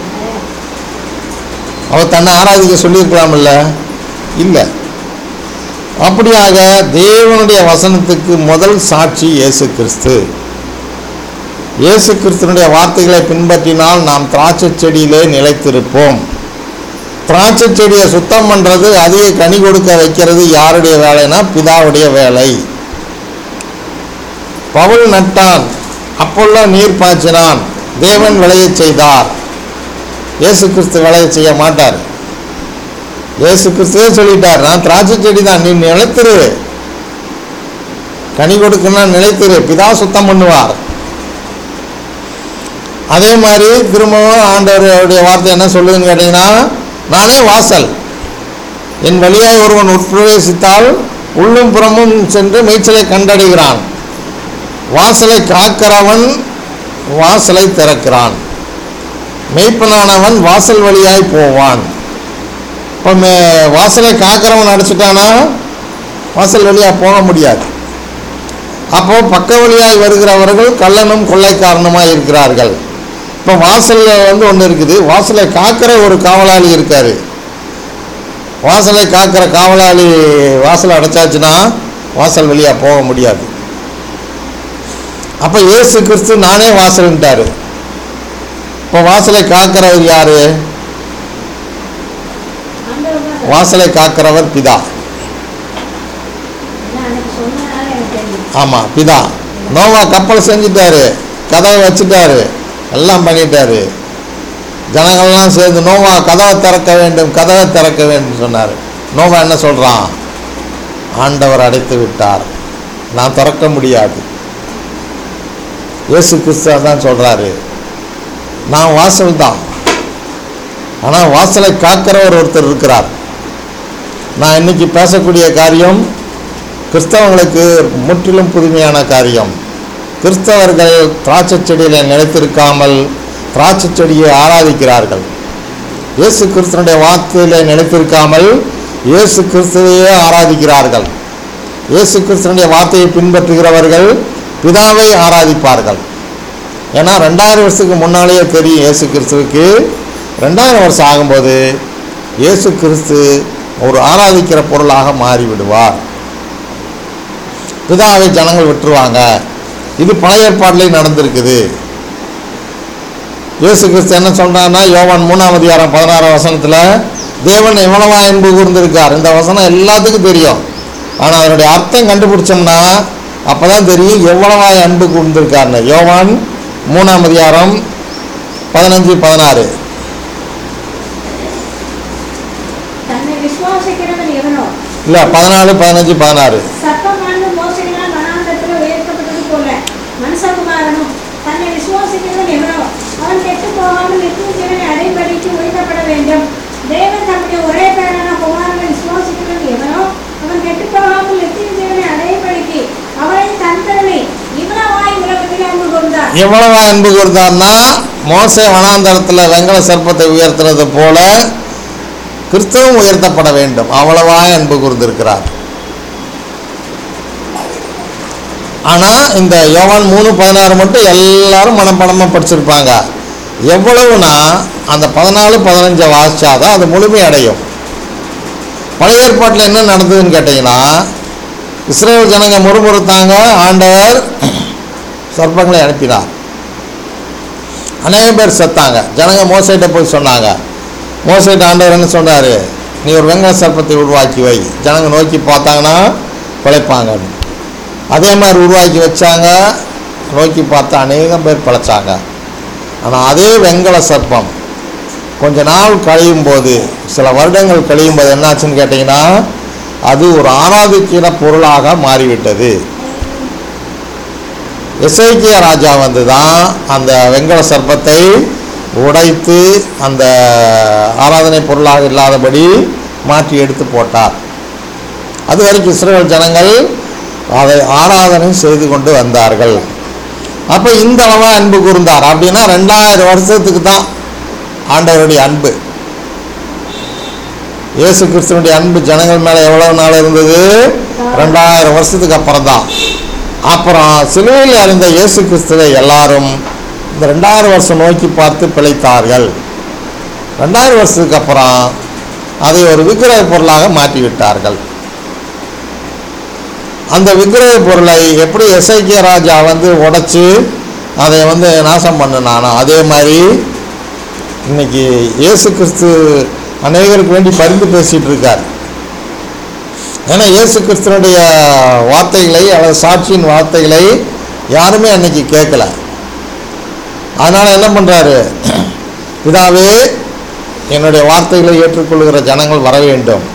அவர் தன்னை ஆராதிக்க சொல்லியிருக்கலாம்ல இல்லை அப்படியாக தேவனுடைய வசனத்துக்கு முதல் சாட்சி இயேசு கிறிஸ்து இயேசு கிறிஸ்துனுடைய வார்த்தைகளை பின்பற்றினால் நாம் திராட்சை செடியிலே நிலைத்திருப்போம் திராட்சை செடியை சுத்தம் பண்ணுறது அதிக கனி கொடுக்க வைக்கிறது யாருடைய வேலைனா பிதாவுடைய வேலை பவுல் நட்டான் அப்பொல்லோ நீர் பாய்ச்சினான் தேவன் விளையச் செய்தார் இயேசு கிறிஸ்து விளையச் செய்ய மாட்டார் இயேசு கிறிஸ்துவே சொல்லிட்டார் நான் திராட்சை செடி தான் நீ நிலைத்திரு கனி கொடுக்கணும்னா நிலைத்திரு பிதா சுத்தம் பண்ணுவார் அதே மாதிரி திரும்பவும் ஆண்டவருடைய வார்த்தை என்ன சொல்லுதுன்னு கேட்டிங்கன்னா நானே வாசல் என் வழியாய் ஒருவன் உட்பிரவேசித்தால் உள்ளும் புறமும் சென்று மேய்ச்சலை கண்டடைகிறான் வாசலை காக்கிறவன் வாசலை திறக்கிறான் மெய்ப்பனானவன் வாசல் வழியாய் போவான் இப்போ மே- வாசலை காக்கிறவன் அடைச்சிட்டானா வாசல் வழியாக போக முடியாது அப்போ பக்க வழியாய் வருகிறவர்கள் கள்ளனும் கொள்ளைக்காரனுமாய் இருக்கிறார்கள் இப்போ வாசலில் வந்து ஒன்று இருக்குது வாசலை காக்கிற ஒரு காவலாளி இருக்காரு வாசலை காக்கிற காவலாளி வாசலை அடைச்சாச்சுன்னா வாசல் வழியாக போக முடியாது அப்போ இயேசு கிறிஸ்து நானே வாசல்ன்ட்டாரு இப்போ வாசலை காக்கிறவர் யாரு ஆண்டவர் தான் வாசலை காக்கிறவர் பிதா ஏன்னா அன்னைக்கு சொன்னனால எனக்கு தெரியும் ஆமாம் பிதா நோவா கப்பல் செஞ்சிட்டாரு கதவை வச்சுட்டாரு எல்லாம் பண்ணிட்டாரு ஜனங்கள்லாம் சேர்ந்து நோவா கதவை திறக்க வேண்டும் கதவை திறக்க வேண்டும் சொன்னார் நோவா என்ன சொல்கிறான் ஆண்டவர் அடைத்து விட்டார் நான் திறக்க முடியாது இயேசு கிறிஸ்து தான் சொல்கிறாரு நான் வாசல் தான் ஆனால் வாசலை காக்கிறவர் ஒருத்தர் இருக்கிறார் நான் இன்னைக்கு பேசக்கூடிய காரியம் கிறிஸ்தவங்களுக்கு முற்றிலும் புதுமையான காரியம் கிறிஸ்தவர்கள் திராட்சை செடியில் நிலைத்திருக்காமல் திராட்சை செடியை ஆராதிக்கிறார்கள் இயேசு கிறிஸ்தனுடைய வார்த்தையில் நிலைத்திருக்காமல் இயேசு கிறிஸ்துவையே ஆராதிக்கிறார்கள் இயேசு கிறிஸ்தனுடைய வார்த்தையை பின்பற்றுகிறவர்கள் பிதாவை ஆராதிப்பார்கள் ஏன்னா ரெண்டாயிரம் வருஷத்துக்கு முன்னாலேயே தெரியும் இயேசு கிறிஸ்துவுக்கு ரெண்டாயிரம் வருஷம் ஆகும்போது இயேசு கிறிஸ்து ஒரு ஆராதிக்கிற பொருளாக மாறிவிடுவார் பிதாவை ஜனங்கள் விட்டுருவாங்க இது பழைய ஏற்பாட்டிலே நடந்திருக்குது இயேசு கிறிஸ்து என்ன சொல்றாருன்னா யோவான் மூணாம் அதிகாரம் பதினாறாம் வசனத்தில் தேவன் எவ்வளவா அன்பு கூர்ந்திருக்கார் இந்த வசனம் எல்லாத்துக்கும் தெரியும் ஆனால் அதனுடைய அர்த்தம் கண்டுபிடிச்சோம்னா அப்போ தான் தெரியும் எவ்வளவா அன்பு கூர்ந்திருக்காருன்னு யோவான் மூணாம் அதிகாரம் பதினஞ்சு பதினாறு தன்னை விசுவாசிக்கிறவன் எவனோ இல்லை பதினாலு பதினஞ்சு பதினாறு சர்ப்பமானது மோசடினால் வனாந்தரத்தில் உயர்த்தப்பட்டது போல மனுஷகுமாரனும் தன்னை விசுவாசிக்கிறவன் எவனோ அவன் கெட்டு போகாமல் நித்திய ஜீவனை அடைபடிக்கு உயர்த்தப்பட வேண்டும் தேவன் தம்முடைய ஒரே பேரான குமாரனை விசுவாசிக்கிறவன் எவனோ அவன் கெட்டு போகாமல் நித்திய ஜீவனை அடைபடிக்கு அவனை தந்தனை இவ்வளவாய் உலகத்தில் அன்பு கொண்டார் எவ்வளவா அன்பு கூர்ந்தார்னா மோசே வனாந்தரத்தில் வெங்கல சர்ப்பத்தை உயர்த்துறது போல கிறிஸ்தவம் உயர்த்தப்பட வேண்டும் அவ்வளவா அன்பு கூர்ந்திருக்கிறார் ஆனால் இந்த யோவான் மூணு பதினாறு மட்டும் எல்லாரும் மனப்படமாக படிச்சிருப்பாங்க எவ்வளவுனா அந்த பதினாலு பதினஞ்சை வாசிச்சாதான் அது முழுமை அடையும் பழைய ஏற்பாட்டில் என்ன நடந்ததுன்னு கேட்டிங்கன்னா இஸ்ரேல் ஜனங்க முறுமுறுத்தாங்க ஆண்டவர் சர்ப்பங்களை அனுப்பினார் அநேக பேர் செத்தாங்க ஜனங்க மோசைட்ட போய் சொன்னாங்க மோசைட்ட ஆண்டவர் என்ன சொன்னார் நீ ஒரு வெங்கல சர்ப்பத்தை உருவாக்கி வை ஜனங்க நோக்கி பார்த்தாங்கன்னா பிழைப்பாங்கன்னு அதே மாதிரி உருவாக்கி வச்சாங்க நோக்கி பார்த்தா அநேகம் பேர் பிழைச்சாங்க ஆனால் அதே வெங்கல சர்ப்பம் கொஞ்ச நாள் கழியும் போது சில வருடங்கள் கழியும் போது என்னாச்சுன்னு கேட்டிங்கன்னா அது ஒரு ஆராதிக்கிற பொருளாக மாறிவிட்டது எசேக்கியா ராஜா வந்து தான் அந்த வெங்கல சர்ப்பத்தை உடைத்து அந்த ஆராதனை பொருளாக இல்லாதபடி மாற்றி எடுத்து போட்டார் அது வரைக்கும் இஸ்ரேல் ஜனங்கள் அதை ஆராதனை செய்து கொண்டு வந்தார்கள் அப்போ இந்த அளவா அன்பு கூர்ந்தார் அப்படின்னா ரெண்டாயிரம் வருஷத்துக்கு தான் ஆண்டவருடைய அன்பு இயேசு கிறிஸ்துவனுடைய அன்பு ஜனங்கள் மேலே எவ்வளவு நாள் இருந்தது ரெண்டாயிரம் வருஷத்துக்கு அப்புறம் தான் அப்புறம் சிலுவையில் அறிந்த இயேசு கிறிஸ்துவை எல்லாரும் இந்த ரெண்டாயிரம் வருஷம் நோக்கி பார்த்து பிழைத்தார்கள் ரெண்டாயிரம் வருஷத்துக்கு அப்புறம் அதை ஒரு விக்கிரக பொருளாக மாற்றி விட்டார்கள் அந்த விக்கிரக பொருளை எப்படி எஸ்ஐக்கிய ராஜா வந்து உடைச்சு அதை வந்து நாசம் பண்ணினானோ அதே மாதிரி இன்னைக்கு இயேசு கிறிஸ்து அநேகருக்கு வேண்டி பரிந்து பேசிட்டு இருக்கார் ஏன்னா இயேசு கிறிஸ்துவனுடைய வார்த்தைகளை அல்லது சாட்சியின் வார்த்தைகளை யாருமே அன்னைக்கு கேட்கல அதனால் என்ன பண்ணுறாரு பிதாவே என்னுடைய வார்த்தைகளை ஏற்றுக்கொள்கிற ஜனங்கள் வர வேண்டும்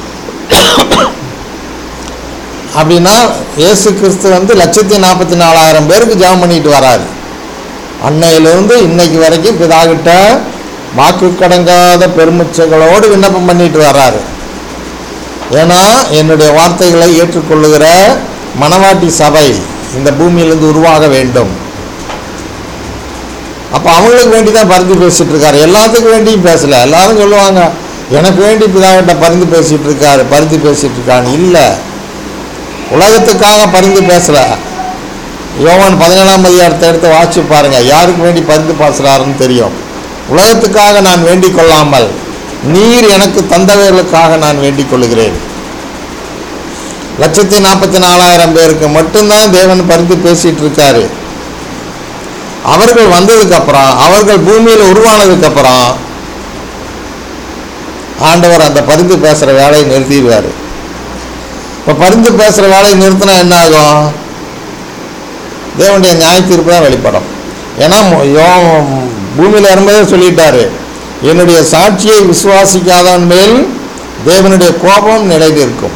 அப்படின்னா இயேசு கிறிஸ்து வந்து லட்சத்தி நாற்பத்தி நாலாயிரம் பேருக்கு ஜெபம் பண்ணிட்டு வராரு அன்னையிலிருந்து இன்னைக்கு வரைக்கும் பிதாகிட்ட வாக்கு கடங்காத பெருமிச்சங்களோடு விண்ணப்பம் பண்ணிட்டு வர்றாரு ஏன்னா என்னுடைய வார்த்தைகளை ஏற்றுக்கொள்ளுகிற மணவாட்டி சபை இந்த பூமியிலிருந்து உருவாக வேண்டும் அப்போ அவங்களுக்கு வேண்டி தான் பரிந்து பேசிட்டு இருக்காரு எல்லாத்துக்கும் வேண்டியும் பேசல எல்லாரும் சொல்லுவாங்க எனக்கு வேண்டி பிதாகிட்ட பரிந்து பேசிட்டு இருக்காரு பரிந்து பேசிட்டு இருக்கான்னு இல்லை உலகத்துக்காக பரிந்து பேசல யோவான் பதினேழாம் அதிகாரத்தை எடுத்து வாசிச்சு பாருங்க யாருக்கு வேண்டி பரிந்து பேசுறாருன்னு தெரியும் உலகத்துக்காக நான் வேண்டிக் கொள்ளாமல் நீர் எனக்கு தந்தவைகளுக்காக நான் வேண்டிக் கொள்கிறேன் லட்சத்தி நாற்பத்தி நாலாயிரம் பேருக்கு மட்டும்தான் தேவன் பரிந்து பேசிட்டு இருக்காரு அவர்கள் வந்ததுக்கு அப்புறம் அவர்கள் பூமியில் உருவானதுக்கு அப்புறம் ஆண்டவர் அந்த பரிந்து பேசுகிற வேலையை நிறுத்திடுவார் இப்போ பரிந்து பேசுகிற வேலையை நிறுத்தினா என்ன ஆகும் தேவனுடைய நியாய தீர்ப்பு தான் வெளிப்படும் ஏன்னா மு- யோ பூமியில் இருக்கும்போதே சொல்லிட்டாரு என்னுடைய சாட்சியை விசுவாசிக்காதவன் மேல் தேவனுடைய கோபம் நிலைத்து இருக்கும்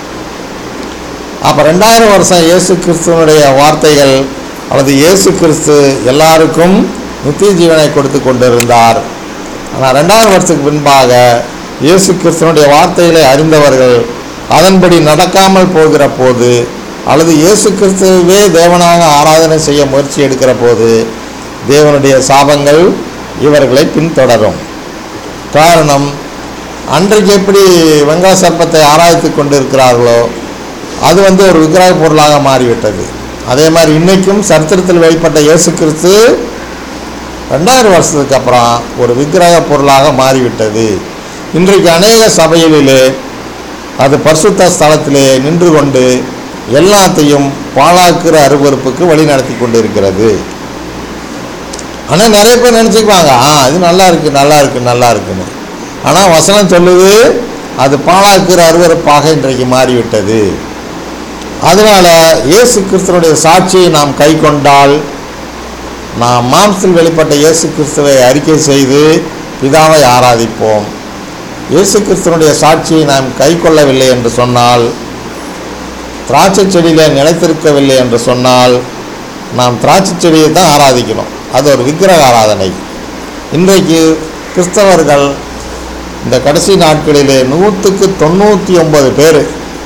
அப்போ ரெண்டாயிரம் வருஷம் இயேசு கிறிஸ்துவனுடைய வார்த்தைகள் அல்லது இயேசு கிறிஸ்து எல்லாருக்கும் நித்திய ஜீவனை கொடுத்து கொண்டிருந்தார் ஆனால் ரெண்டாயிரம் வருஷத்துக்கு பின்பாக இயேசு கிறிஸ்துவனுடைய வார்த்தைகளை அறிந்தவர்கள் அதன்படி நடக்காமல் போகிற போது அல்லது இயேசு கிறிஸ்துவே தேவனாக ஆராதனை செய்ய முயற்சி எடுக்கிற போது தேவனுடைய சாபங்கள் இவர்களை பின்தொடரும் காரணம் அன்றைக்கு எப்படி வெங்கல சர்ப்பத்தை ஆராய்த்து கொண்டிருக்கிறார்களோ அது வந்து ஒரு விக்கிரக பொருளாக மாறிவிட்டது அதே மாதிரி இன்னைக்கும் சரித்திரத்தில் வெளிப்பட்ட இயேசு கிறிஸ்து ரெண்டாயிரம் வருஷத்துக்கு அப்புறம் ஒரு விக்கிரக பொருளாக மாறிவிட்டது இன்றைக்கு அநேக சபைகளிலே அது பரிசுத்த ஸ்தலத்திலே நின்று கொண்டு எல்லாத்தையும் பாழாக்குற அருவருப்புக்கு வழி நடத்தி கொண்டிருக்கிறது ஆனால் நிறைய பேர் நினச்சிக்குவாங்க ஆ இது நல்லா இருக்கு நல்லா இருக்கு நல்லா இருக்குன்னு ஆனால் வசனம் சொல்லுது அது பாழாக்குற அருவருப்பாக இன்றைக்கு மாறிவிட்டது அதனால் இயேசு கிறிஸ்துவனுடைய சாட்சியை நாம் கை கொண்டால் நாம் மாம்சத்தில் வெளிப்பட்ட இயேசு கிறிஸ்துவை அறிக்கை செய்து பிதாவை ஆராதிப்போம் இயேசு கிறிஸ்துவனுடைய சாட்சியை நாம் கை கொள்ளவில்லை என்று சொன்னால் திராட்சை செடியிலே நிலைத்திருக்கவில்லை என்று சொன்னால் நாம் திராட்சை செடியை தான் ஆராதிக்கணும் அது ஒரு விக்கிரக ஆராதனை இன்றைக்கு கிறிஸ்தவர்கள் இந்த கடைசி நாட்களிலே நூற்றுக்கு தொண்ணூற்றி ஒன்பது பேர்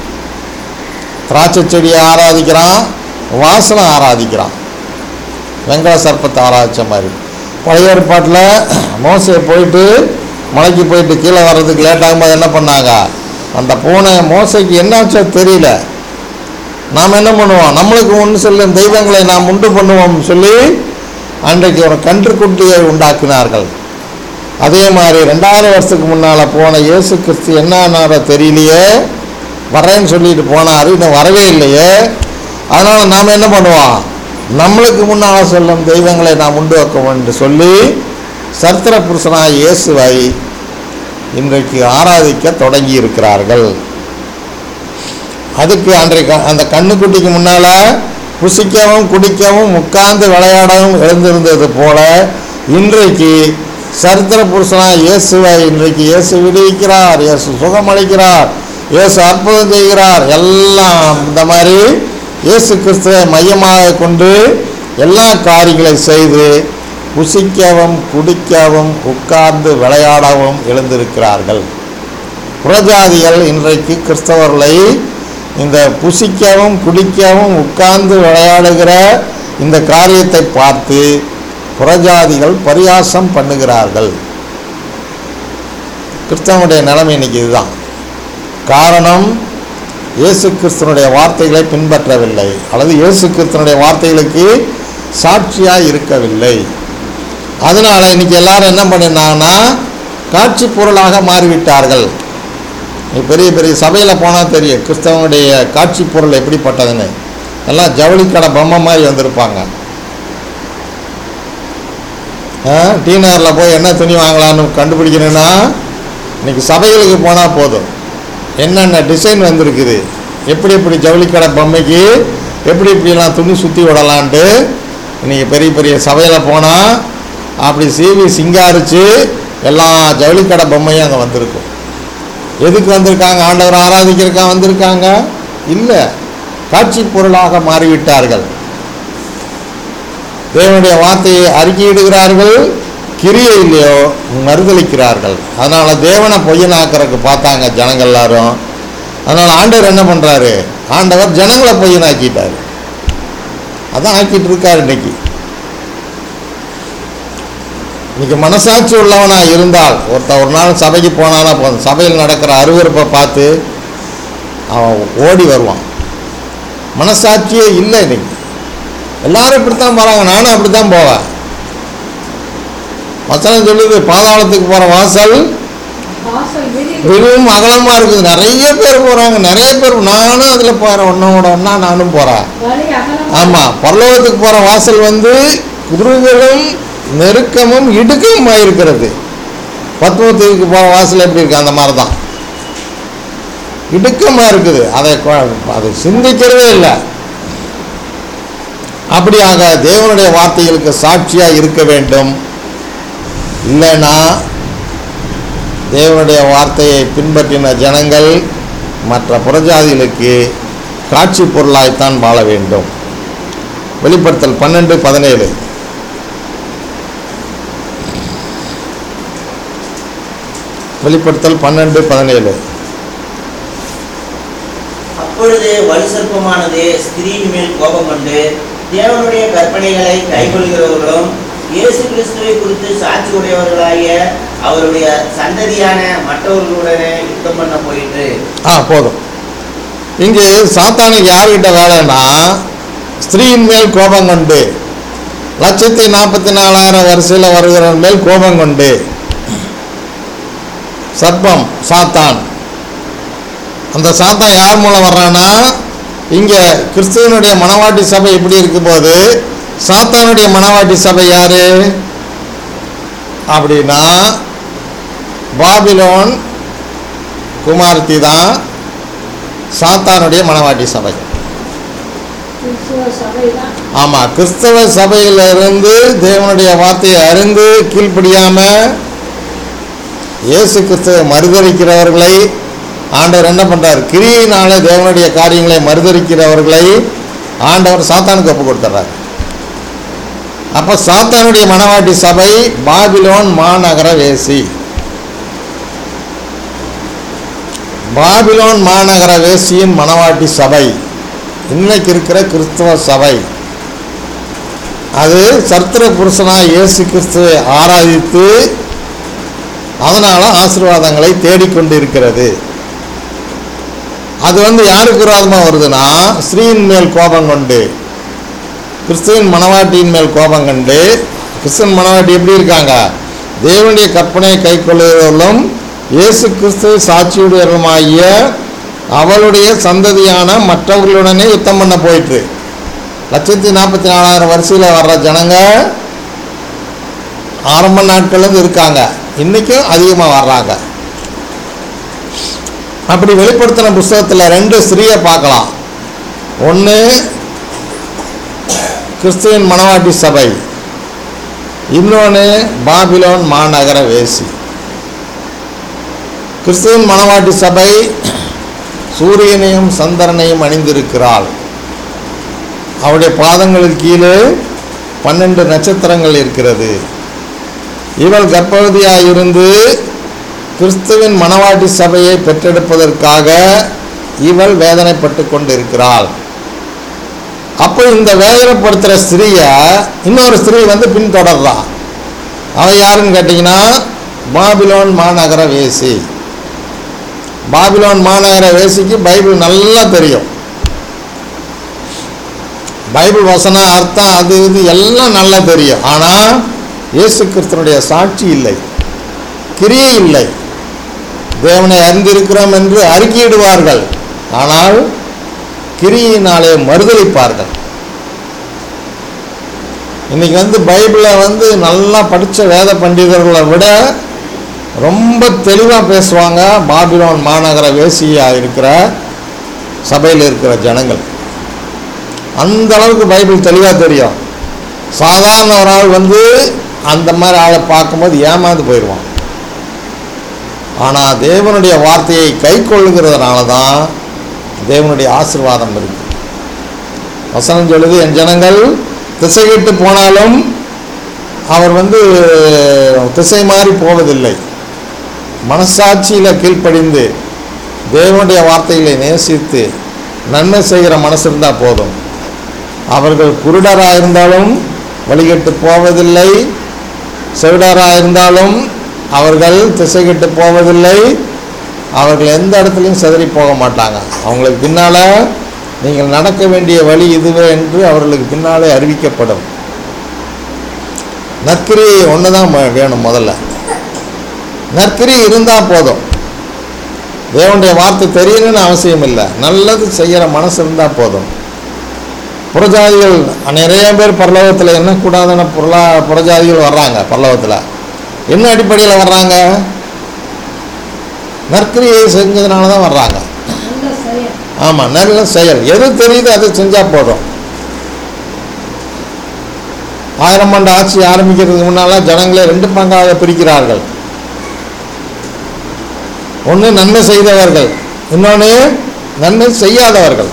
திராட்சை செடியை ஆராதிக்கிறான் வாசனை ஆராதிக்கிறான் வெங்கல சர்ப்பத்தை ஆராய்ச்ச மாதிரி பழைய ஏற்பாட்டில் மோசையை போயிட்டு மலைக்கு போயிட்டு கீழே வர்றதுக்கு லேட் ஆகும்போது என்ன பண்ணாங்க அந்த பூனை மோசைக்கு என்னாச்சோ தெரியல நாம் என்ன பண்ணுவோம் நம்மளுக்கு ஒன்று சொல்லும் தெய்வங்களை நாம் உண்டு பண்ணுவோம் சொல்லி அன்றைக்கு ஒரு கன்றுக்குட்டியை உண்டாக்கினார்கள் அதே மாதிரி ரெண்டாயிரம் வருஷத்துக்கு முன்னால் போன இயேசு கிறிஸ்து என்னன்னாரோ தெரியலையே வரேன்னு சொல்லிட்டு போனார் இன்னும் வரவே இல்லையே அதனால் நாம் என்ன பண்ணுவோம் நம்மளுக்கு முன்னால் சொல்லும் தெய்வங்களை நாம் உண்டு வைக்கணும் என்று சொல்லி சரித்திர புருஷனாக இயேசுவை இன்றைக்கு ஆராதிக்க தொடங்கி இருக்கிறார்கள் அதுக்கு அன்றைக்கு அந்த கண்ணுக்குட்டிக்கு முன்னால் புசிக்கவும் குடிக்கவும் உட்கார்ந்து விளையாடவும் எழுந்திருந்தது போல இன்றைக்கு சரித்திர புருஷனாக இயேசுவை இன்றைக்கு இயேசு விடுவிக்கிறார் இயேசு சுகமளிக்கிறார் இயேசு அற்புதம் செய்கிறார் எல்லாம் இந்த மாதிரி இயேசு கிறிஸ்துவை மையமாக கொண்டு எல்லா காரியங்களை செய்து புசிக்கவும் குடிக்கவும் உட்கார்ந்து விளையாடவும் எழுந்திருக்கிறார்கள் புறஜாதிகள் இன்றைக்கு கிறிஸ்தவர்களை இந்த புசிக்கவும் குடிக்கவும் உட்கார்ந்து விளையாடுகிற இந்த காரியத்தை பார்த்து புறஜாதிகள் பரியாசம் பண்ணுகிறார்கள் கிறிஸ்தவனுடைய நிலைமை இன்னைக்கு இதுதான் காரணம் இயேசு கிறிஸ்தனுடைய வார்த்தைகளை பின்பற்றவில்லை அல்லது இயேசு கிறிஸ்தனுடைய வார்த்தைகளுக்கு சாட்சியாக இருக்கவில்லை அதனால இன்னைக்கு எல்லாரும் என்ன பண்ணிருந்தாங்கன்னா காட்சி பொருளாக மாறிவிட்டார்கள் நீ பெரிய பெரிய சபையில் போனால் தெரியும் கிறிஸ்தவனுடைய காட்சி பொருள் எப்படிப்பட்டதுன்னு எல்லாம் ஜவுளி கடை பொம்மை மாதிரி வந்திருப்பாங்க டீ நகரில் போய் என்ன துணி வாங்கலான்னு கண்டுபிடிக்கணும்னா இன்னைக்கு சபைகளுக்கு போனால் போதும் என்னென்ன டிசைன் வந்திருக்குது எப்படி எப்படி ஜவுளி கடை பொம்மைக்கு எப்படி இப்படிலாம் துணி சுற்றி விடலான்ட்டு இன்றைக்கி பெரிய பெரிய சபையில் போனால் அப்படி சீவி சிங்காரிச்சு எல்லா ஜவுளி கடை பொம்மையும் அங்கே வந்திருக்கும் எதுக்கு வந்திருக்காங்க ஆண்டவர் ஆராதிக்கிறக்கா வந்திருக்காங்க இல்லை காட்சி பொருளாக மாறிவிட்டார்கள் தேவனுடைய வார்த்தையை அறிக்கையிடுகிறார்கள் கிரியை இல்லையோ மறுதளிக்கிறார்கள் அதனால் தேவனை பொய்யனாக்கிறதுக்கு பார்த்தாங்க ஜனங்கள் எல்லாரும் அதனால் ஆண்டவர் என்ன பண்ணுறாரு ஆண்டவர் ஜனங்களை பொய்யனாக்கிட்டார் அதான் ஆக்கிட்டு இருக்காரு இன்னைக்கு இன்னைக்கு மனசாட்சி உள்ளவனாக இருந்தால் ஒருத்தன் ஒரு நாள் சபைக்கு போனாலும் போதும் சபையில் நடக்கிற அருவருப்பை பார்த்து அவன் ஓடி வருவான் மனசாட்சியே இல்லை இன்னைக்கு எல்லாரும் இப்படித்தான் போகிறாங்க நானும் அப்படி தான் போவேன் வசனம் சொல்லுது பாதாளத்துக்கு போகிற வாசல் வாசல் விரி மிகவும் அகலமாக இருக்குது நிறைய பேர் போகிறாங்க நிறைய பேர் நானும் அதில் போகிறேன் ஒன்றோட ஒன்றா நானும் போகிறேன் வழி அகலம் ஆமாம் பரலோகத்துக்கு போகிற வாசல் வந்து குருகளும் நெருக்கமும் இடுக்கமும் இருக்கிறது பத்மத்துக்கு போகிற வாசல் எப்படி இருக்கு அந்த மாதிரி தான் இடுக்கமாக இருக்குது அதை கொ- அதை சிந்திக்கிறதே இல்லை அப்படியாக தேவனுடைய வார்த்தைகளுக்கு சாட்சியாக இருக்க வேண்டும் இல்லைன்னா தேவனுடைய வார்த்தையை பின்பற்றின ஜனங்கள் மற்ற புறஜாதிகளுக்கு காட்சி பொருளாய்த்தான் வாழ வேண்டும் வெளிப்படுத்தல் பன்னெண்டு பதினேழு வெளிப்படுத்தல் பன்னெண்டு பதினேழு அப்பொழுது வலு சர்ப்பமானது ஸ்திரீயின் மேல் கோபம் கொண்டு தேவனுடைய கற்பனைகளை கைக்கொள்கிறவர்களும் இயேசு கிறிஸ்துவை குறித்து சாட்சி உடையவர்களாகிய அவருடைய சந்ததியான மற்றவர்களுடனே யுத்தம் பண்ண போயிற்று ஆ போதும் இங்கு சாத்தானுக்கு யார்கிட்ட வேலைன்னா ஸ்திரீயின் மேல் கோபம் கொண்டு லட்சத்தி நாற்பத்தி நாலாயிரம் வரிசையில் வருகிறவன் மேல் கோபம் கொண்டு சர்ப்பம் சாத்தான் அந்த சாத்தான் யார் மூலம் வர்றான்னா இங்கே கிறிஸ்துவனுடைய மணவாட்டி சபை எப்படி இருக்கும்போது சாத்தானுடைய மணவாட்டி சபை யாரு அப்படின்னா பாபிலோன் குமாரத்தி தான் சாத்தானுடைய மணவாட்டி சபை கிறிஸ்துவ சபைதான் ஆமாம் கிறிஸ்தவ சபையிலிருந்து தேவனுடைய வார்த்தையை அறிந்து கீழ்ப்படியாம இயேசு கிறிஸ்துவை மறுதளிக்கிறவர்களை ஆண்டவர் என்ன பண்றார் கிரியினால தேவனுடைய காரியங்களை மறுதளிக்கிறவர்களை ஆண்டவர் சாத்தானுக்கு ஒப்பு கொடுத்துட்றார் அப்போ சாத்தானுடைய மணவாட்டி சபை பாபிலோன் மாநகர வேசி பாபிலோன் மாநகர வேசியின் மணவாட்டி சபை இன்னைக்கு இருக்கிற கிறிஸ்தவ சபை அது சர்த்திர புருஷனாய் இயேசு கிறிஸ்துவை ஆராதித்து அதனால் ஆசீர்வாதங்களை தேடிக்கொண்டு இருக்கிறது அது வந்து யாருக்கு விரோதமாக வருதுன்னா ஸ்ரீயின் மேல் கோபம் கொண்டு கிறிஸ்துவின் மணவாட்டியின் மேல் கோபம் கண்டு கிறிஸ்தன் மணவாட்டி எப்படி இருக்காங்க தேவனுடைய கற்பனை கை கொள்ளுகிறவர்களும் இயேசு கிறிஸ்துவை சாட்சியுடையவர்களுமாகிய அவளுடைய சந்ததியான மற்றவர்களுடனே யுத்தம் பண்ண போயிட்டு லட்சத்தி நாற்பத்தி நாலாயிரம் வரிசையில் வர்ற ஜனங்க ஆரம்ப நாட்கள்லேருந்து இருக்காங்க இன்றைக்கும் அதிகமாக வர்றாங்க அப்படி வெளிப்படுத்தின புஸ்தகத்தில் ரெண்டு ஸ்திரீயை பார்க்கலாம் ஒன்று கிறிஸ்துவின் மணவாட்டி சபை இன்னொன்று பாபிலோன் மாநகர வேசி கிறிஸ்துவின் மணவாட்டி சபை சூரியனையும் சந்திரனையும் அணிந்திருக்கிறாள் அவருடைய பாதங்களுக்கு கீழே பன்னெண்டு நட்சத்திரங்கள் இருக்கிறது இவள் கர்ப்பவதியாக இருந்து கிறிஸ்துவின் மணவாட்டி சபையை பெற்றெடுப்பதற்காக இவள் வேதனைப்பட்டு கொண்டிருக்கிறாள் அப்போ இந்த வேதனைப்படுத்துகிற ஸ்திரீயை இன்னொரு ஸ்திரீ வந்து பின்தொடர்றா அவன் யாருன்னு கேட்டிங்கன்னா பாபிலோன் மாநகர வேசி பாபிலோன் மாநகர வேசிக்கு பைபிள் நல்லா தெரியும் பைபிள் வசனம் அர்த்தம் அது இது எல்லாம் நல்லா தெரியும் ஆனால் இயேசு கிறிஸ்தனுடைய சாட்சி இல்லை கிரியை இல்லை தேவனை அறிந்திருக்கிறோம் என்று அறிக்கையிடுவார்கள் ஆனால் கிரியினாலே மறுதளிப்பார்கள் இன்னைக்கு வந்து பைபிளை வந்து நல்லா படித்த வேத பண்டிதர்களை விட ரொம்ப தெளிவாக பேசுவாங்க பாபிலோன் மாநகர வேசியாக இருக்கிற சபையில் இருக்கிற ஜனங்கள் அந்த அளவுக்கு பைபிள் தெளிவாக தெரியும் சாதாரண ஒரு ஆள் வந்து அந்த மாதிரி ஆளை பார்க்கும்போது ஏமாந்து போயிடுவான் ஆனால் தேவனுடைய வார்த்தையை கை கொள்ளுகிறதுனால தான் தேவனுடைய ஆசீர்வாதம் இருக்கு வசனம் சொல்லுது என் ஜனங்கள் திசைகிட்டு போனாலும் அவர் வந்து திசை மாறி போவதில்லை மனசாட்சியில் கீழ்ப்படிந்து தேவனுடைய வார்த்தைகளை நேசித்து நன்மை செய்கிற மனசு இருந்தால் போதும் அவர்கள் குருடராக இருந்தாலும் வழிகட்டு போவதில்லை செவிடராக இருந்தாலும் அவர்கள் திசைகட்டு போவதில்லை அவர்கள் எந்த இடத்துலையும் சிதறி போக மாட்டாங்க அவங்களுக்கு பின்னால் நீங்கள் நடக்க வேண்டிய வழி இதுவே என்று அவர்களுக்கு பின்னாலே அறிவிக்கப்படும் நற்கிரியை ஒன்று தான் ம- வேணும் முதல்ல நற்கிரி இருந்தால் போதும் தேவனுடைய வார்த்தை தெரியணும்னு அவசியம் இல்லை நல்லது செய்கிற மனசு இருந்தால் போதும் புறஜாதிகள் நிறைய பேர் பரலோகத்தில் என்ன கூடாதான புறலா புறஜாதிகள் வர்றாங்க பரலோகத்தில் என்ன அடிப்படையில் வர்றாங்க நற்கிரியை செஞ்சதுனால தான் வர்றாங்க நல்ல செயல் ஆமாம் நல்ல செயல் எது தெரியுதோ அதை செஞ்சால் போதும் ஆயிரம் ஆண்டு ஆட்சி ஆரம்பிக்கிறதுக்கு முன்னால் ஜனங்களை ரெண்டு பங்காக பிரிக்கிறார்கள் ஒன்று நன்மை செய்தவர்கள் இன்னொன்று நன்மை செய்யாதவர்கள்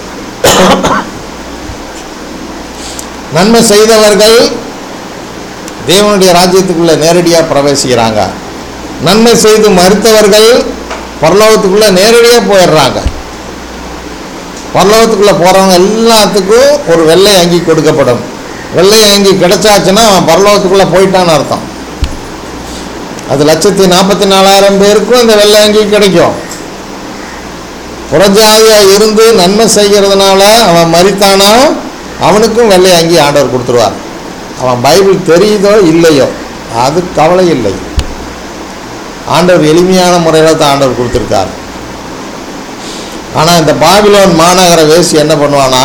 நன்மை செய்தவர்கள் தேவனுடைய ராஜ்யத்துக்குள்ளே நேரடியாக பிரவேசிக்கிறாங்க நன்மை செய்து மறுத்தவர்கள் பரலோகத்துக்குள்ளே நேரடியாக போயிடுறாங்க பரலோகத்துக்குள்ளே போகிறவங்க எல்லாத்துக்கும் ஒரு வெள்ளை அங்கி கொடுக்கப்படும் வெள்ளை அங்கி கிடைச்சாச்சுன்னா அவன் பரலோகத்துக்குள்ளே போயிட்டான்னு அர்த்தம் அது லட்சத்தி நாற்பத்தி நாலாயிரம் பேருக்கும் இந்த வெள்ளை அங்கி கிடைக்கும் புறஜாதியாக இருந்து நன்மை செய்கிறதுனால அவன் மறித்தானா அவனுக்கும் வெள்ளை அங்கி ஆண்டவர் கொடுத்துருவார் அவன் பைபிள் தெரியுதோ இல்லையோ அது கவலை இல்லை ஆண்டவர் எளிமையான முறையில் தான் ஆண்டவர் கொடுத்துருக்கார் ஆனால் இந்த பாபிலோன் மாநகர வேசி என்ன பண்ணுவானா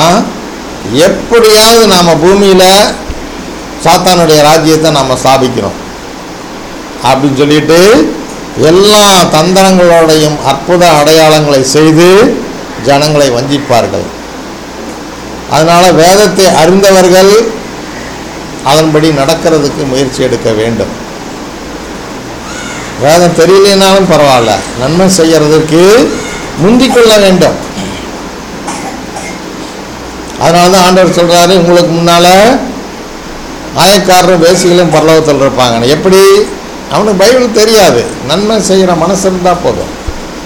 எப்படியாவது நாம் பூமியில் சாத்தானுடைய ராஜ்யத்தை நாம் ஸ்தாபிக்கணும் அப்படின்னு சொல்லிட்டு எல்லா தந்திரங்களோடையும் அற்புத அடையாளங்களை செய்து ஜனங்களை வஞ்சிப்பார்கள் அதனால் வேதத்தை அறிந்தவர்கள் அதன்படி நடக்கிறதுக்கு முயற்சி எடுக்க வேண்டும் வேதம் தெரியலனாலும் பரவாயில்ல நன்மை செய்யறதுக்கு முந்திக் கொள்ள வேண்டும் அதனால தான் ஆண்டவர் சொல்றாரு உங்களுக்கு முன்னால ஆயக்காரரும் வேசிகளும் பரலோகத்தில் இருப்பாங்க எப்படி அவனுக்கு பைபிள் தெரியாது நன்மை செய்கிற மனசு இருந்தால் போதும்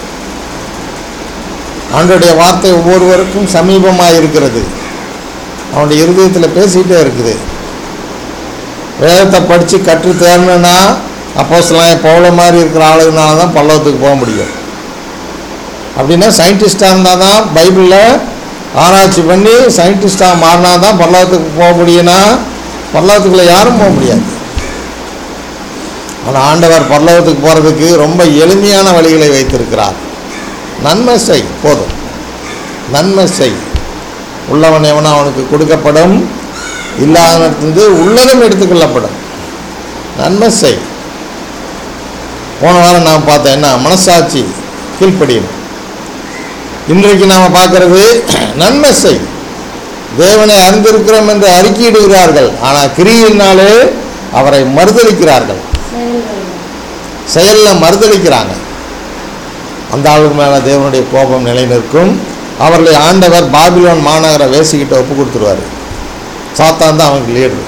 ஆண்டோடைய வார்த்தை ஒவ்வொருவருக்கும் சமீபமாக இருக்கிறது அவனுடைய இருதயத்தில் பேசிக்கிட்டே இருக்குது வேதத்தை படித்து கற்று தேரணுன்னா அப்போ சில பவுல மாதிரி இருக்கிற ஆளுங்கனால தான் பல்லவத்துக்கு போக முடியும் அப்படின்னா சயின்டிஸ்டாக இருந்தால் தான் பைபிளில் ஆராய்ச்சி பண்ணி சயின்டிஸ்டாக மாறினா தான் பல்லவத்துக்கு போக முடியும்னா பல்லவத்துக்குள்ளே யாரும் போக முடியாது ஆனால் ஆண்டவர் பல்லவத்துக்கு போகிறதுக்கு ரொம்ப எளிமையான வழிகளை வைத்திருக்கிறார் நன்மை செய் போதும் நன்மை செய் உள்ளவன் எவனோ அவனுக்கு கொடுக்கப்படும் இல்லாதவனிடத்திலிருந்து உள்ளதும் எடுத்துக்கொள்ளப்படும் நன்மை செய் போன வாரம் நான் பார்த்தேன் என்ன மனசாட்சி கீழ்ப்படியணும் இன்றைக்கு நாம் பார்க்கறது நன்மை செய் தேவனை அறிந்திருக்கிறோம் என்று அறிக்கையிடுகிறார்கள் ஆனால் கிரியினாலே அவரை மறுதளிக்கிறார்கள் செயல்கள் செயலில் மறுதளிக்கிறாங்க அந்த ஆளுக்கு மேலே தேவனுடைய கோபம் நிலை நிற்கும் அவர்களை ஆண்டவர் பாபிலோன் மாநகர வேசிக்கிட்ட ஒப்பு கொடுத்துருவார் சாத்தான் தான் அவனுக்கு லீடர்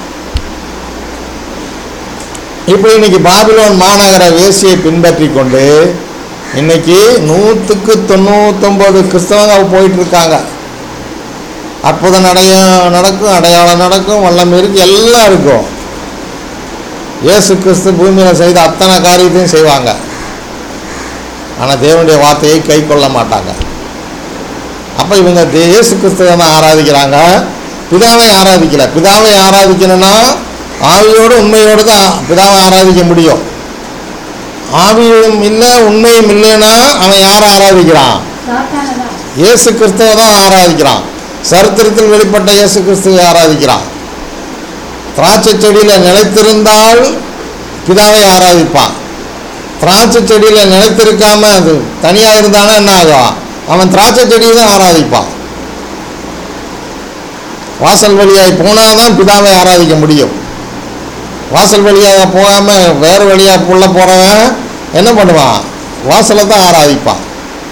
இப்போ இன்னைக்கு பாபிலோன் மாநகர வேசியை பின்பற்றி கொண்டு இன்னைக்கு நூற்றுக்கு தொண்ணூத்தொம்பது கிறிஸ்தவங்க போயிட்டு இருக்காங்க அற்புதம் நடைய நடக்கும் அடையாளம் நடக்கும் வல்லம் இருக்கு எல்லாம் இருக்கும் இயேசு கிறிஸ்து பூமியில் செய்த அத்தனை காரியத்தையும் செய்வாங்க ஆனால் தேவனுடைய வார்த்தையை கை கொள்ள மாட்டாங்க அப்போ இவங்க தே- இயேசு கிறிஸ்துவை தான் ஆராதிக்கிறாங்க பிதாவை ஆராதிக்கல பிதாவை ஆராதிக்கணும்னா ஆவியோடு உண்மையோடு தான் பிதாவை ஆராதிக்க முடியும் ஆவியும் இல்லை உண்மையும் இல்லைன்னா அவன் யாரை ஆராதிக்கிறான் சாத்தானை தான் இயேசு கிறிஸ்துவை தான் ஆராதிக்கிறான் சரித்திரத்தில் வெளிப்பட்ட இயேசு கிறிஸ்துவை ஆராதிக்கிறான் திராட்சை செடியில் நிலைத்திருந்தால் பிதாவை ஆராதிப்பான் திராட்சை செடியில் நிலைத்திருக்காம அது தனியாக இருந்தானா என்ன ஆகும் அவன் திராட்சை செடியை தான் ஆராதிப்பான் வாசல் வழியாய் போனால் தான் பிதாவை ஆராதிக்க முடியும் வாசல் வழியாக போகாமல் வேறு வழியாக உள்ள போகிறவன் என்ன பண்ணுவான் வாசலை தான் ஆராதிப்பான்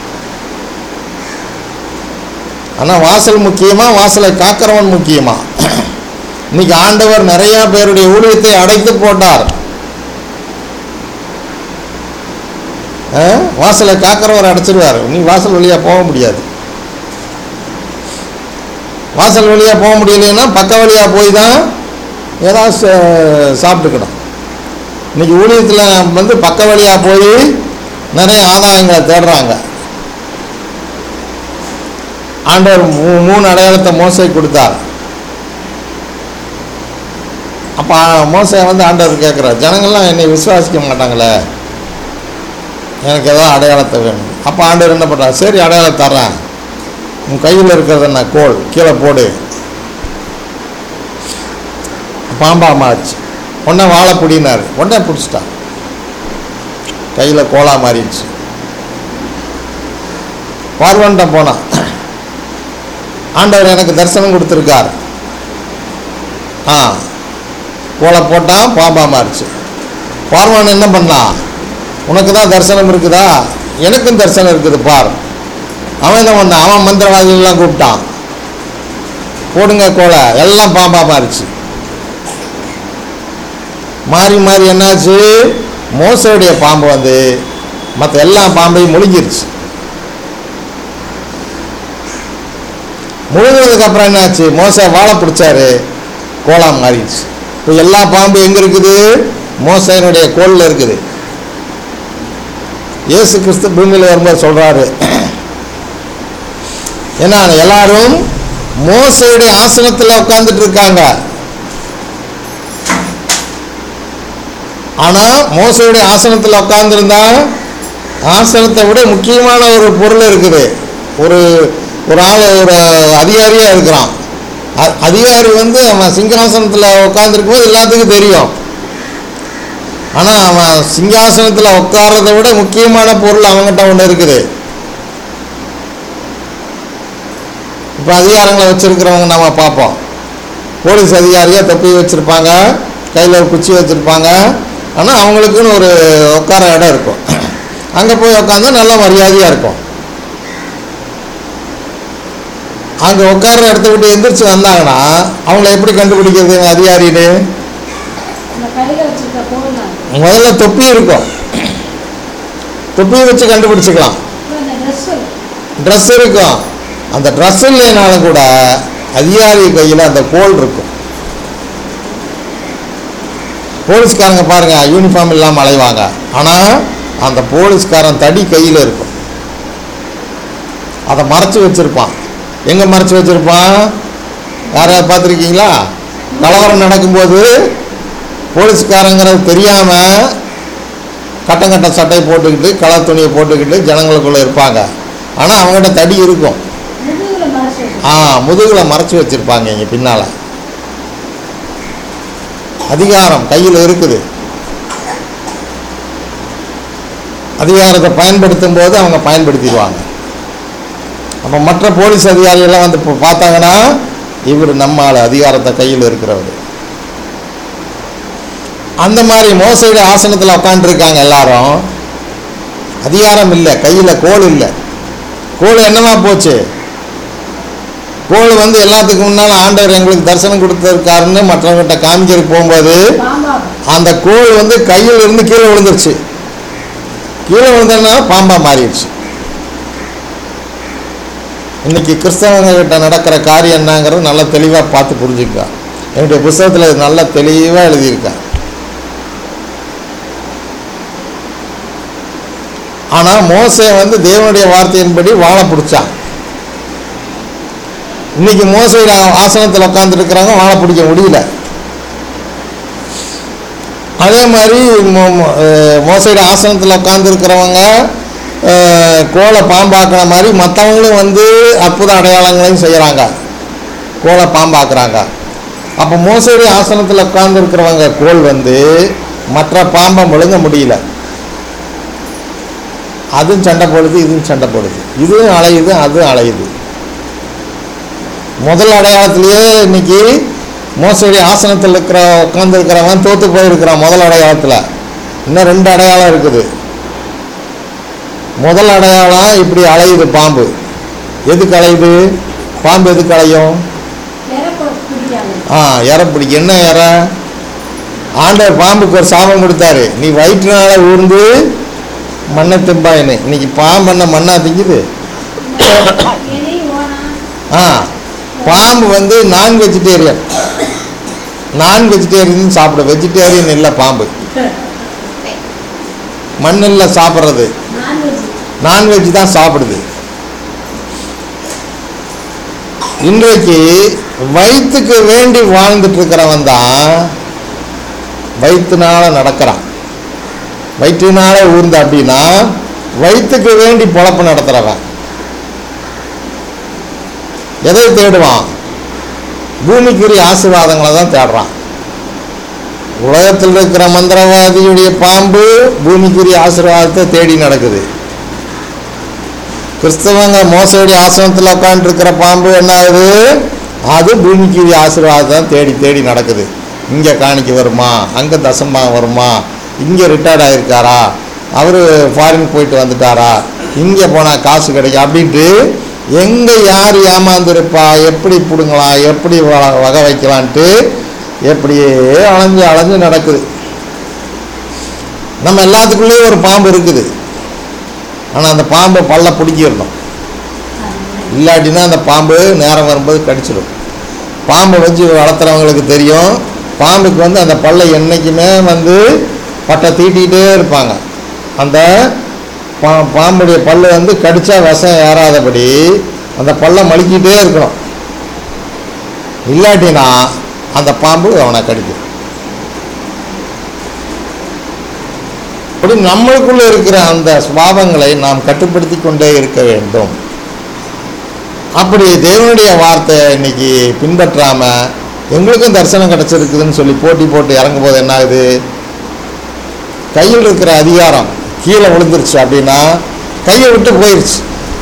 ஆனால் வாசல் முக்கியமா வாசலை காக்கிறவன் முக்கியமா இன்னைக்கு ஆண்டவர் நிறைய பேருடைய ஊழியத்தை அடைத்து போட்டார் ஆ? வாசலை காக்கிறவர் அடைச்சிருவார் நீ வாசல் வழியாக போக முடியாது வாசல் வழியாக போக முடியலைன்னா பக்க வழியாக போய் தான் ஏதாவது சா- சாப்பிட்டுக்கணும் இன்னைக்கு ஊழியத்தில் வந்து பக்க வழியாக போய் நிறைய ஆதாயங்களை தேடுறாங்க ஆண்டவர் மூ- மூணு அடையாளத்தை மோசை கொடுத்தார் அப்போ மோசை வந்து ஆண்டவர் கேட்குறார் ஜனங்கள்லாம் என்னை விசுவாசிக்க மாட்டாங்களே எனக்கு ஏதோ அடையாளத்தை வேணும் அப்போ ஆண்டவர் என்ன பண்ணுறார் சரி அடையாளம் தர்றேன் உன் கையில் இருக்கிறது என்ன கோல் கீழே போடு பாம்பா மாறிச்சு உடனே வாழை பிடினார் உடனே பிடிச்சிட்டான் கையில் கோலா மாறிடுச்சு பார்வன்ட்ட போனான் ஆண்டவர் எனக்கு தரிசனம் கொடுத்துருக்கார் ஆ கோலை போட்டான் பாம்பா மாறிச்சு பார்வான் என்ன பண்ணான் உனக்கு தான் தரிசனம் இருக்குதா எனக்கும் தரிசனம் இருக்குது பார் அவன் என்ன பண்ணான் அவன் மந்திரவாதிகள்லாம் கூப்பிட்டான் போடுங்க கோலை எல்லாம் பாம்பா மாறிச்சு மாறி மாறி என்னாச்சு மோசையுடைய பாம்பு வந்து மற்ற எல்லா பாம்பையும் முழுங்கிருச்சு முழுங்கினதுக்கு அப்புறம் என்னாச்சு மோசை வாழை பிடிச்சாரு கோலா மாறிடுச்சு இப்போ எல்லா பாம்பு எங்கே இருக்குது மோசையினுடைய கோலில் இருக்குது இயேசு கிறிஸ்து பூமியில் வரும்போது சொல்கிறாரு ஏன்னா எல்லாரும் மோசையுடைய ஆசனத்தில் உட்கார்ந்துட்டு இருக்காங்க ஆனால் மோசையுடைய ஆசனத்தில் உட்கார்ந்துருந்தா ஆசனத்தை விட முக்கியமான ஒரு பொருள் இருக்குது ஒரு ஒரு ஆள் ஒரு அதிகாரியாக இருக்கிறான் அ- அதிகாரி வந்து அவன் சிங்காசனத்தில் உட்காந்துருக்கும் போது எல்லாத்துக்கும் தெரியும் ஆனால் அவன் சிங்காசனத்தில் உட்கார்றதை விட முக்கியமான பொருள் அவங்ககிட்ட ஒன்று இருக்குது இப்போ அதிகாரங்களை வச்சிருக்கிறவங்க நம்ம பார்ப்போம் போலீஸ் அதிகாரியாக தொப்பி வச்சுருப்பாங்க கையில் ஒரு குச்சி வச்சுருப்பாங்க ஆனால் அவங்களுக்குன்னு ஒரு உட்கார இடம் இருக்கும் அங்கே போய் உட்காந்தா நல்ல மரியாதையாக இருக்கும் அங்கே உட்கார இடத்த விட்டு எந்திரிச்சு வந்தாங்கன்னா அவங்கள எப்படி கண்டுபிடிக்கிறது இவன் அதிகாரின்னு அந்த கையில வச்சிருக்க பொருள் தான் முதல்ல தொப்பி இருக்கும் தொப்பியை வச்சு கண்டுபிடிச்சிக்கலாம் அப்புறம் அந்த ட்ரெஸ்ஸு ட்ரெஸ் இருக்கும் அந்த ட்ரெஸ் இல்லைனாலும் கூட அதிகாரி கையில் அந்த கோல் இருக்கும் போலீஸ்காரங்க பாருங்க யூனிஃபார்ம் இல்லாமல் அலைவாங்க ஆனால் அந்த போலீஸ்காரன் தடி கையில் இருக்கும் அதை மறைச்சு வச்சிருப்பான் எங்கே மறைச்சு வச்சிருப்பான் யாராவது பார்த்துருக்கீங்களா கலவரம் நடக்கும்போது போலீஸ்காரங்கிறது தெரியாமல் கட்டம் கட்ட சட்டை போட்டுக்கிட்டு கலர் துணியை போட்டுக்கிட்டு ஜனங்களுக்குள்ளே இருப்பாங்க ஆனால் அவங்ககிட்ட தடி இருக்கும் முதுகுல மறைச்சு வச்சிருக்க. ஆ முதுகில் மறைச்சி வச்சுருப்பாங்க இங்கே பின்னால் அதிகாரம் கையில் இருக்குது அதிகாரத்தை பயன்படுத்தும் போது அவங்க பயன்படுத்திடுவாங்க அப்போ மற்ற போலீஸ் அதிகாரிகள்லாம் வந்து இப்போ பார்த்தாங்கன்னா இவர் நம்ம ஆள் அதிகாரத்தை கையில் இருக்கிறவர் அந்த மாதிரி மோசடி ஆசனத்தில் உட்காந்துருக்காங்க எல்லாரும் அதிகாரம் இல்லை கையில் கோல் இல்லை கோல் என்னவா போச்சு கோல் வந்து எல்லாத்துக்கும் முன்னால் ஆண்டவர் எங்களுக்கு தரிசனம் கொடுத்துருக்காருன்னு மற்றவங்ககிட்ட காமிக்கிறதுக்கு போகும்போது பாம்பாகும் அந்த கோல் வந்து கையில் இருந்து கீழே விழுந்துருச்சு கீழே விழுந்ததுனா பாம்பா மாறிடுச்சு இன்னைக்கு கிறிஸ்தவங்க கிட்ட நடக்கிற காரியம் என்னங்கிறது நல்லா தெளிவாக பார்த்து புரிஞ்சுக்கா என்னுடைய புஸ்தகத்தில் இது நல்லா தெளிவாக எழுதியிருக்கா ஆனால் மோசே வந்து தேவனுடைய வார்த்தையின்படி வாழ பிடிச்சான் இன்னைக்கு மோசையில் ஆசனத்தில் உட்காந்துருக்கிறாங்க வாழ பிடிக்க முடியல அதே மாதிரி மோ- மோ- அஹ் மோசையோட ஆசனத்தில் உட்காந்துருக்கிறவங்க கோலை பாம்பாக்குற மாதிரி மற்றவங்களும் வந்து அற்புத அடையாளங்களையும் செய்கிறாங்க கோலை பாம்பாக்குறாங்க அப்போ மோசடி ஆசனத்தில் உட்காந்துருக்கிறவங்க கோல் வந்து மற்ற பாம்பை முழுங்க முடியல அதுவும் சண்டை போடுது இதுவும் சண்டை போடுது இதுவும் அலையுது அதுவும் அலையுது முதல் அடையாளத்திலேயே இன்னைக்கு மோசடி ஆசனத்தில் இருக்கிற உட்காந்துருக்கிறவன் தோத்து போயிருக்கிறான் முதல் அடையாளத்தில் இன்னும் ரெண்டு அடையாளம் இருக்குது முதல் அடையாளம் இப்படி அலையுது பாம்பு எதுக்கு அலையுது பாம்பு எதுக்கு அலையும் இறப்ப பிடிக்காது ஆ இற பிடிக்கும் என்ன இற ஆண்டவர் பாம்புக்கு ஒரு சாபம் கொடுத்தாரு நீ வயிற்றுனால ஊர்ந்து மண்ணை திம்பாயின்னு இன்னைக்கு பாம்பு என்ன மண்ணா திங்குது எலி ஓனா ஆ பாம்பு வந்து நான் வெஜிடேரியன் நான் வெஜிடேரியன் சாப்பிடும் வெஜிடேரியன் இல்லை பாம்பு மண்ணில் சாப்பிட்றது நான்வெஜ் நான்வெஜ் தான் சாப்பிடுது இன்றைக்கு வயிற்றுக்கு வேண்டி வாழ்ந்துட்டு இருக்கிறவன் தான் வயிற்றுனால நடக்கிறான் வயிற்றுனால ஊர்ந்த அப்படின்னா வயிற்றுக்கு வேண்டி பொழப்பு நடத்துகிறவன் எதை தேடுவான் பூமிக்குரிய ஆசீர்வாதங்களை தான் தேடுறான் உலகத்தில் இருக்கிற மந்திரவாதியுடைய பாம்பு பூமிக்குரிய ஆசீர்வாதத்தை தேடி நடக்குது கிறிஸ்தவங்க மோசடி ஆசிரமத்தில் உட்காந்துருக்கிற பாம்பு என்ன ஆகுது அது பூமிக்குரிய ஆசீர்வாதத்தை தான் தேடி தேடி நடக்குது இங்கே காணிக்க வருமா அங்கே தசமா வருமா இங்கே ரிட்டையர்ட் ஆகிருக்காரா அவர் ஃபாரின் போயிட்டு வந்துட்டாரா இங்கே போனால் காசு கிடைக்கும் அப்படின்ட்டு எங்கே யார் ஏமாந்துருப்பா எப்படி பிடுங்கலாம் எப்படி வ- வகை வைக்கலான்ட்டு எப்படியே அலைஞ்சு அலைஞ்சு நடக்குது நம்ம எல்லாத்துக்குள்ளேயும் ஒரு பாம்பு இருக்குது ஆனால் அந்த பாம்பை பல்ல பிடிக்கிடணும் இல்லாட்டினா அந்த பாம்பு நேரம் வரும்போது கடிச்சிடும் பாம்பை வச்சு வளர்த்துறவங்களுக்கு தெரியும் பாம்புக்கு வந்து அந்த பல்லை என்றைக்குமே வந்து பட்டை தீட்டிகிட்டே இருப்பாங்க அந்த பா பாம்புடைய பல்லு வந்து கடிச்சா விஷம் ஏறாதபடி அந்த பல்லை மலிக்கிட்டே இருக்கணும் இல்லாட்டினா அந்த பாம்பு அவனை கடிக்கும் அப்படி நம்மளுக்குள்ள இருக்கிற அந்த சுபாவங்களை நாம் கட்டுப்படுத்தி கொண்டே இருக்க வேண்டும் அப்படி தேவனுடைய வார்த்தை இன்னைக்கு பின்பற்றாம எங்களுக்கும் தரிசனம் கிடைச்சிருக்குதுன்னு சொல்லி போட்டி போட்டு இறங்கும் போது என்ன ஆகுது கையில் இருக்கிற அதிகாரம் கீழே விழுந்துருச்சு அப்படின்னா கையை விட்டு போயிடுச்சு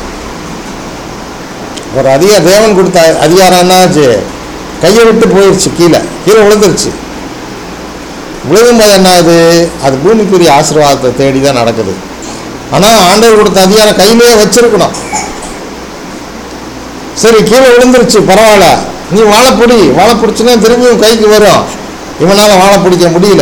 ஒரு அதிகார தேவன் கொடுத்த அதிகாரம் என்னாச்சு கையை விட்டு போயிடுச்சு கீழே கீழே விழுந்துருச்சு விழுகும்போது என்ன ஆகுது அது பூமிக்குரிய ஆசீர்வாதத்தை தேடி தான் நடக்குது ஆனால் ஆண்டவர் கொடுத்த அதிகாரம் கையிலேயே வச்சிருக்கணும் சரி கீழே விழுந்துருச்சு பரவாயில்ல நீ வாழை பிடி வாழை பிடிச்சுன்னா திரும்பியும் கைக்கு வரும் இவனால் வாழை பிடிக்க முடியல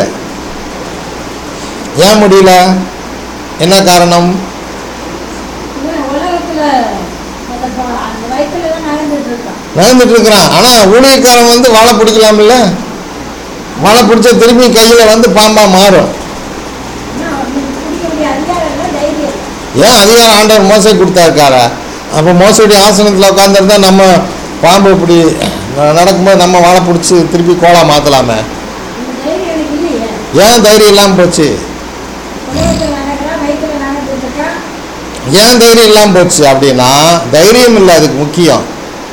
ஏன் முடியல என்ன காரணம் இவன் உலகத்துல அந்த ப- அந்த வயித்துல தான் நடந்துட்டு இருக்கான் நடந்துட்டு இருக்கிறான் ஆனால் ஊழியக்காரன் வந்து வாழை பிடிக்கலாம்ல வாழை பிடிச்சா திரும்பி கையில் வந்து பாம்பா மாறும் ஆனா அவனுக்கு பிடிக்க வேண்டிய அதிகாரம் இல்லை, தைரியம் இல்லை. ஏன் அதிகாரம் ஆண்டவர் மோசை கொடுத்தாருக்காரா அப்போ மோசடி ஆசனத்தில் உட்காந்துருந்தா நம்ம பாம்பு இப்படி ந- நடக்கும்போது நம்ம வாழை பிடிச்சி திருப்பி கோலா மாற்றலாமே இந்த தைரியம் எனக்கு இல்லையே ஏன் தைரியம் இல்லாமல் போச்சு உலகத்துல நடக்கிறான் வயித்துல நடந்துட்டு இருக்கான் ஏன் தைரியம் இல்லாமல் போச்சு அப்படின்னா தைரியம் இல்லை அதுக்கு முக்கியம்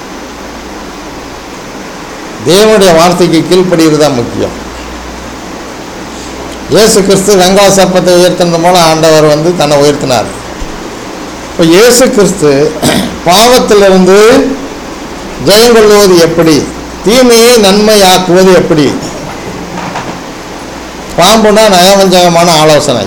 தேவனுடைய வார்த்தைக்கு கீழ்ப்படுகிறது தான் முக்கியம் இயேசு கிறிஸ்து வெங்காய சர்ப்பத்தை உயர்த்தினது மூலம் ஆண்டவர் வந்து தன்னை உயர்த்தினார் இப்போ இயேசு கிறிஸ்து பாவத்திலிருந்து ஜெயம் கொள்வது எப்படி தீமையை நன்மையாக்குவது எப்படி பாம்புனா நயவஞ்சகமான ஆலோசனை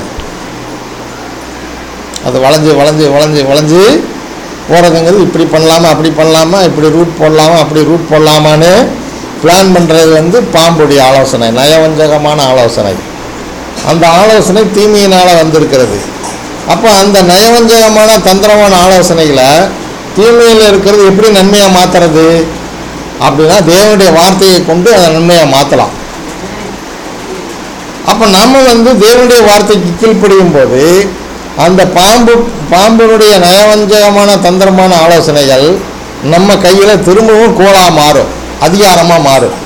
அது வளைஞ்சு வளைஞ்சு வளைஞ்சு வளைஞ்சு போகிறதுங்கிறது இப்படி பண்ணலாமா அப்படி பண்ணலாமா இப்படி ரூட் போடலாமா அப்படி ரூட் போடலாமான்னு பிளான் பண்ணுறது வந்து பாம்புடைய ஆலோசனை நயவஞ்சகமான ஆலோசனை அந்த ஆலோசனை தீமையினால் வந்திருக்கிறது அப்போ அந்த நயவஞ்சகமான தந்திரமான ஆலோசனைகளை தீமையில் இருக்கிறது எப்படி நன்மையாக மாற்றுறது அப்படின்னா தேவனுடைய வார்த்தையை கொண்டு அதை நன்மையாக மாற்றலாம் அப்போ நம்ம வந்து தேவனுடைய வார்த்தைக்கு கீழ்ப்படியும் போது அந்த பாம்பு பாம்பினுடைய நயவஞ்சகமான தந்திரமான ஆலோசனைகள் நம்ம கையில் திரும்பவும் கோலா மாறும் அதிகாரமாக மாறும்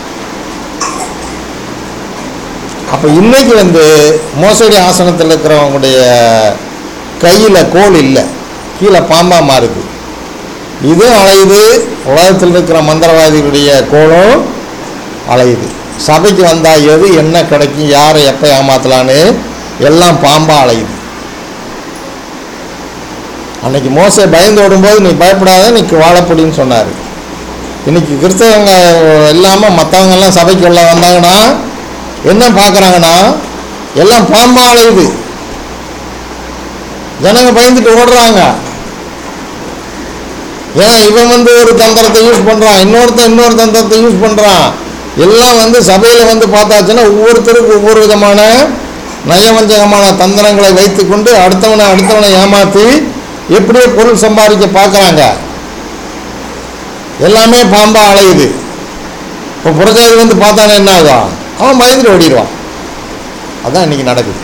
அப்போ இன்னைக்கு வந்து மோசடி ஆசனத்தில் இருக்கிறவங்களுடைய கையில் கோல் இல்லை கீழே பாம்பாக மாறுது இதுவும் அலையுது உலகத்தில் இருக்கிற மந்திரவாதிகளுடைய கோலும் அலையுது சபைக்கு வந்தால் எது என்ன கிடைக்கும் யாரை எப்போ ஏமாத்தலான்னு எல்லாம் பாம்பாக அலையுது அன்னைக்கு மோசை பயந்து ஓடும்போது நீ பயப்படாத நீ வாழப்படின்னு சொன்னார் இன்னைக்கு கிறிஸ்தவங்க இல்லாமல் மற்றவங்க எல்லாம் சபைக்கு உள்ள வந்தாங்கன்னா என்ன பார்க்குறாங்கன்னா எல்லாம் பாம்பா அலையுது ஜனங்க பயந்துட்டு ஓடுறாங்க ஏன்னா இவன் வந்து ஒரு தந்திரத்தை யூஸ் பண்ணுறான் இன்னொருத்தன் இன்னொரு தந்திரத்தை யூஸ் பண்ணுறான் எல்லாம் வந்து சபையில் வந்து பார்த்தாச்சுன்னா ஒவ்வொருத்தருக்கும் ஒவ்வொரு விதமான நயவஞ்சகமான தந்திரங்களை வைத்துக்கொண்டு அடுத்தவனை அடுத்தவனை ஏமாற்றி எப்படியோ பொருள் சம்பாதிக்க பார்க்குறாங்க எல்லாமே பாம்பா அலையுது இப்போ புறஜாதி வந்து பார்த்தானே என்ன ஆகும் அவன் பயந்துட்டு ஓடிடுவான் அதான் இன்னைக்கு நடக்குது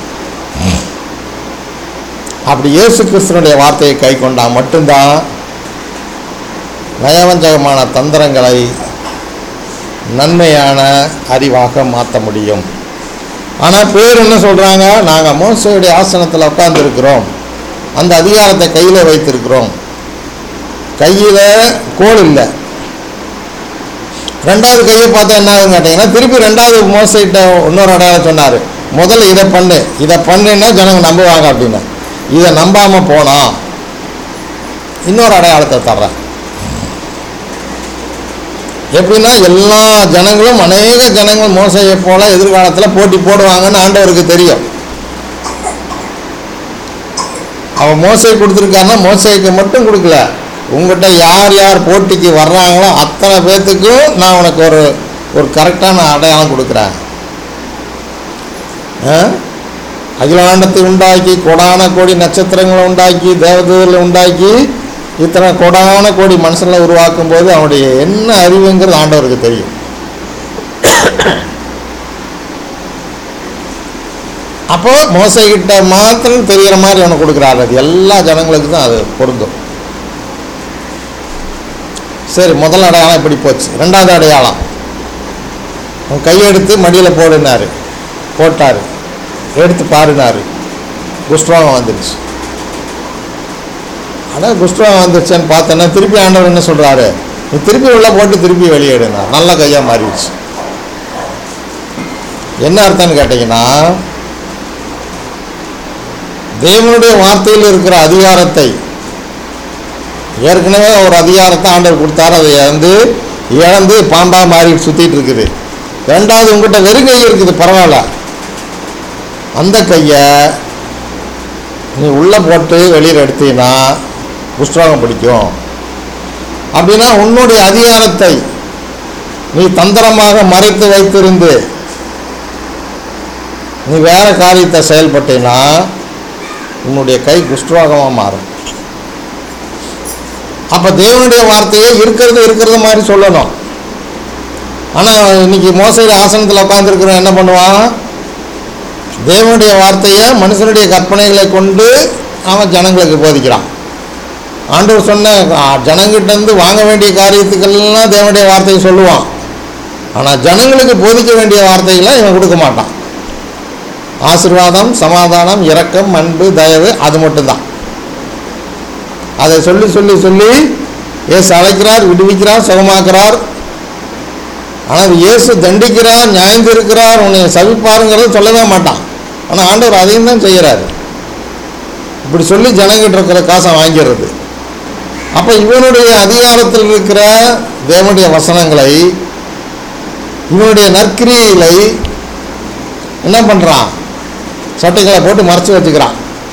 அப்படி இயேசு கிறிஸ்தனுடைய வார்த்தையை கை கொண்டா மட்டும்தான் நயவஞ்சகமான தந்திரங்களை நன்மையான அறிவாக மாற்ற முடியும் ஆனால் பேர் என்ன சொல்கிறாங்க நாங்கள் மோசையுடைய ஆசனத்தில் உட்கார்ந்துருக்கிறோம் அந்த அதிகாரத்தை கையில் வைத்திருக்கிறோம் கையில் கோல் இல்லை ரெண்டாவது கையை பார்த்தா என்ன ஆகுதுன்னு கேட்டிங்கன்னா திருப்பி ரெண்டாவது மோசைட்ட இன்னொரு அடையாளம் சொன்னார் முதல்ல இதை பண்ணு இதை பண்ணுன்னா ஜனங்க நம்புவாங்க அப்படின்னு இதை நம்பாமல் போனோம் இன்னொரு அடையாளத்தை தர்றேன் எப்படின்னா எல்லா ஜனங்களும் அநேக ஜனங்கள் மோசையை போல எதிர்காலத்தில் போட்டி போடுவாங்கன்னு ஆண்டவருக்கு தெரியும் அவன் மோசை கொடுத்துருக்காருன்னா மோசைக்கு மட்டும் கொடுக்கல உங்கள்கிட்ட யார் யார் போட்டிக்கு வர்றாங்களோ அத்தனை பேர்த்துக்கும் நான் உனக்கு ஒரு ஒரு கரெக்டான அடையாளம் கொடுக்குறேன் ஆ? அகிலாண்டத்தை உண்டாக்கி கொடான கோடி நட்சத்திரங்களை உண்டாக்கி தேவதூரில் உண்டாக்கி இத்தனை கொடான கோடி மனுஷங்களை உருவாக்கும் போது அவனுடைய என்ன அறிவுங்கிறது ஆண்டவருக்கு தெரியும் அப்போ மோசைகிட்ட மாத்திரம் தெரிகிற மாதிரி அவனுக்கு கொடுக்குறாரு அது எல்லா ஜனங்களுக்கு தான் அது பொருந்தும் சரி முதல் அடையாளம் இப்படி போச்சு ரெண்டாவது அடையாளம் அவன் கையெடுத்து மடியில் போடுனாரு போட்டார் எடுத்து பாருனாரு குஷ்டரோகம் வந்துடுச்சு ஆனால் குஷ்டரோகம் வந்துருச்சுன்னு பார்த்தோன்னா திருப்பி ஆண்டவர் என்ன சொல்கிறாரு நீ திருப்பி உள்ள போட்டு திருப்பி வெளியே எடுனார் நல்ல கையாக மாறிடுச்சு என்ன அர்த்தம்னு கேட்டிங்கன்னா தேவனுடைய வார்த்தையில் இருக்கிற அதிகாரத்தை ஏற்கனவே ஒரு அதிகாரத்தை ஆண்டவர் கொடுத்தாரு அதை இழந்து இழந்து பாம்பா மாறி சுத்திட்டு இருக்குது ரெண்டாவது உங்ககிட்ட வெறும் கை இருக்குது பரவாயில்ல அந்த கையை நீ உள்ளே போட்டு வெளியில் எடுத்தீங்கன்னா புஸ்தகம் பிடிக்கும் அப்படின்னா உன்னுடைய அதிகாரத்தை நீ தந்திரமாக மறைத்து வைத்திருந்து நீ வேற காரியத்தை செயல்பட்டீன்னா உன்னுடைய கை குஷ்டரோகமாக மாறும் அப்போ தேவனுடைய வார்த்தையை இருக்கிறது இருக்கிறது மாதிரி சொல்லணும் ஆனால் இன்னைக்கு மோசடி ஆசனத்தில் உட்காந்துருக்கிறவன் என்ன பண்ணுவான் தேவனுடைய வார்த்தையை மனுஷனுடைய கற்பனைகளை கொண்டு அவன் ஜனங்களுக்கு போதிக்கிறான் ஆண்டவர் சொன்ன ஆ, ஜனங்கிட்டேருந்து வாங்க வேண்டிய காரியத்துக்கெல்லாம் தேவனுடைய வார்த்தையை சொல்லுவான் ஆனால் ஜனங்களுக்கு போதிக்க வேண்டிய வார்த்தைகளை இவன் கொடுக்க மாட்டான் ஆசீர்வாதம் சமாதானம் இரக்கம் அன்பு தயவு அது மட்டும்தான் அதை சொல்லி சொல்லி சொல்லி இயேசு அழைக்கிறார் விடுவிக்கிறார் சுகமாக்குறார் ஆனால் இயேசு தண்டிக்கிறார் நியாயந்து இருக்கிறார் உன்னை சவிப்பாருங்கிறத சொல்லவே மாட்டான் ஆனால் ஆண்டவர் அதையும் தான் செய்கிறாரு இப்படி சொல்லி ஜனங்கிட்ட இருக்கிற காசை வாங்கிடுறது அப்போ இவனுடைய அதிகாரத்தில் இருக்கிற தேவனுடைய வசனங்களை இவனுடைய நற்கிரிகளை என்ன பண்ணுறான் சட்டைகளை போட்டு மறைச்சு வச்சுக்கிறான்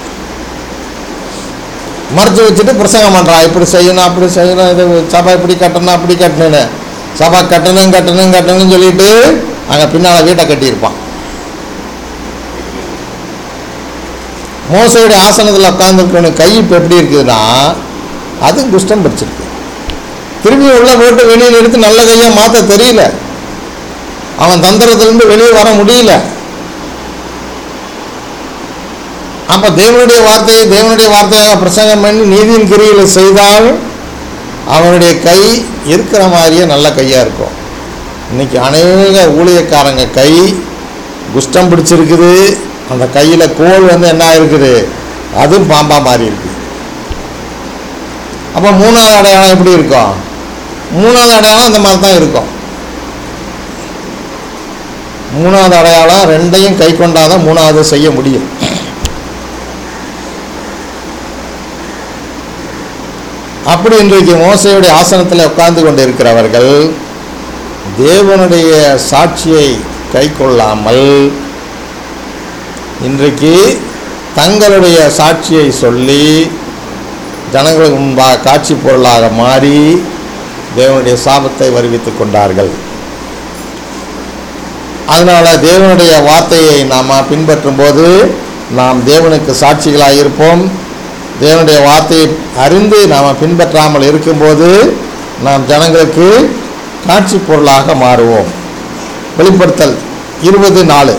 மறைச்சு வச்சுட்டு பிரசங்கம் பண்ணுறான் இப்படி செய்யணும் அப்படி செய்யணும் இது சபை இப்படி கட்டணும் அப்படி கட்டணும்னு சபை கட்டணும் கட்டணும் கட்டணும்னு சொல்லிட்டு அங்கே பின்னால் வீட்டை கட்டியிருப்பான் மோசையுடைய ஆசனத்தில் உட்காந்துருக்கணும் கை இப்போ எப்படி இருக்குதுன்னா அது குஷ்டம் பிடிச்சிருக்கு திரும்பி உள்ள போட்டு வெளியில் எடுத்து நல்ல கையாக மாற்ற தெரியல அவன் தந்திரத்திலிருந்து வெளியே வர முடியல அப்போ தேவனுடைய வார்த்தையை தேவனுடைய வார்த்தையாக பிரசங்கம் பண்ணி நீதியின் கிரியில் செய்தால் அவனுடைய கை இருக்கிற மாதிரியே நல்ல கையாக இருக்கும் இன்னைக்கு அநேக ஊழியக்காரங்க கை குஷ்டம் பிடிச்சிருக்குது அந்த கையில் கோல் வந்து என்ன இருக்குது அதுவும் பாம்பா மாறி இருக்கு அப்போ மூணாவது அடையாளம் எப்படி இருக்கும் மூணாவது அடையாளம் இந்த மாதிரி தான் இருக்கும் மூணாவது அடையாளம் ரெண்டையும் கை கொண்டாதான் மூணாவது செய்ய முடியும் அப்படி இன்றைக்கு மோசையுடைய ஆசனத்தில் உட்கார்ந்து கொண்டு இருக்கிறவர்கள் தேவனுடைய சாட்சியை கை கொள்ளாமல் இன்றைக்கு தங்களுடைய சாட்சியை சொல்லி ஜனங்களுக்கு முன்பாக காட்சி பொருளாக மாறி தேவனுடைய சாபத்தை வருவித்துக் கொண்டார்கள் அதனால் தேவனுடைய வார்த்தையை நாம் பின்பற்றும் போது நாம் தேவனுக்கு சாட்சிகளாக இருப்போம் தேவனுடைய வார்த்தையை அறிந்து நாம் பின்பற்றாமல் இருக்கும்போது நாம் ஜனங்களுக்கு காட்சி பொருளாக மாறுவோம் வெளிப்படுத்தல் இருபது நாலு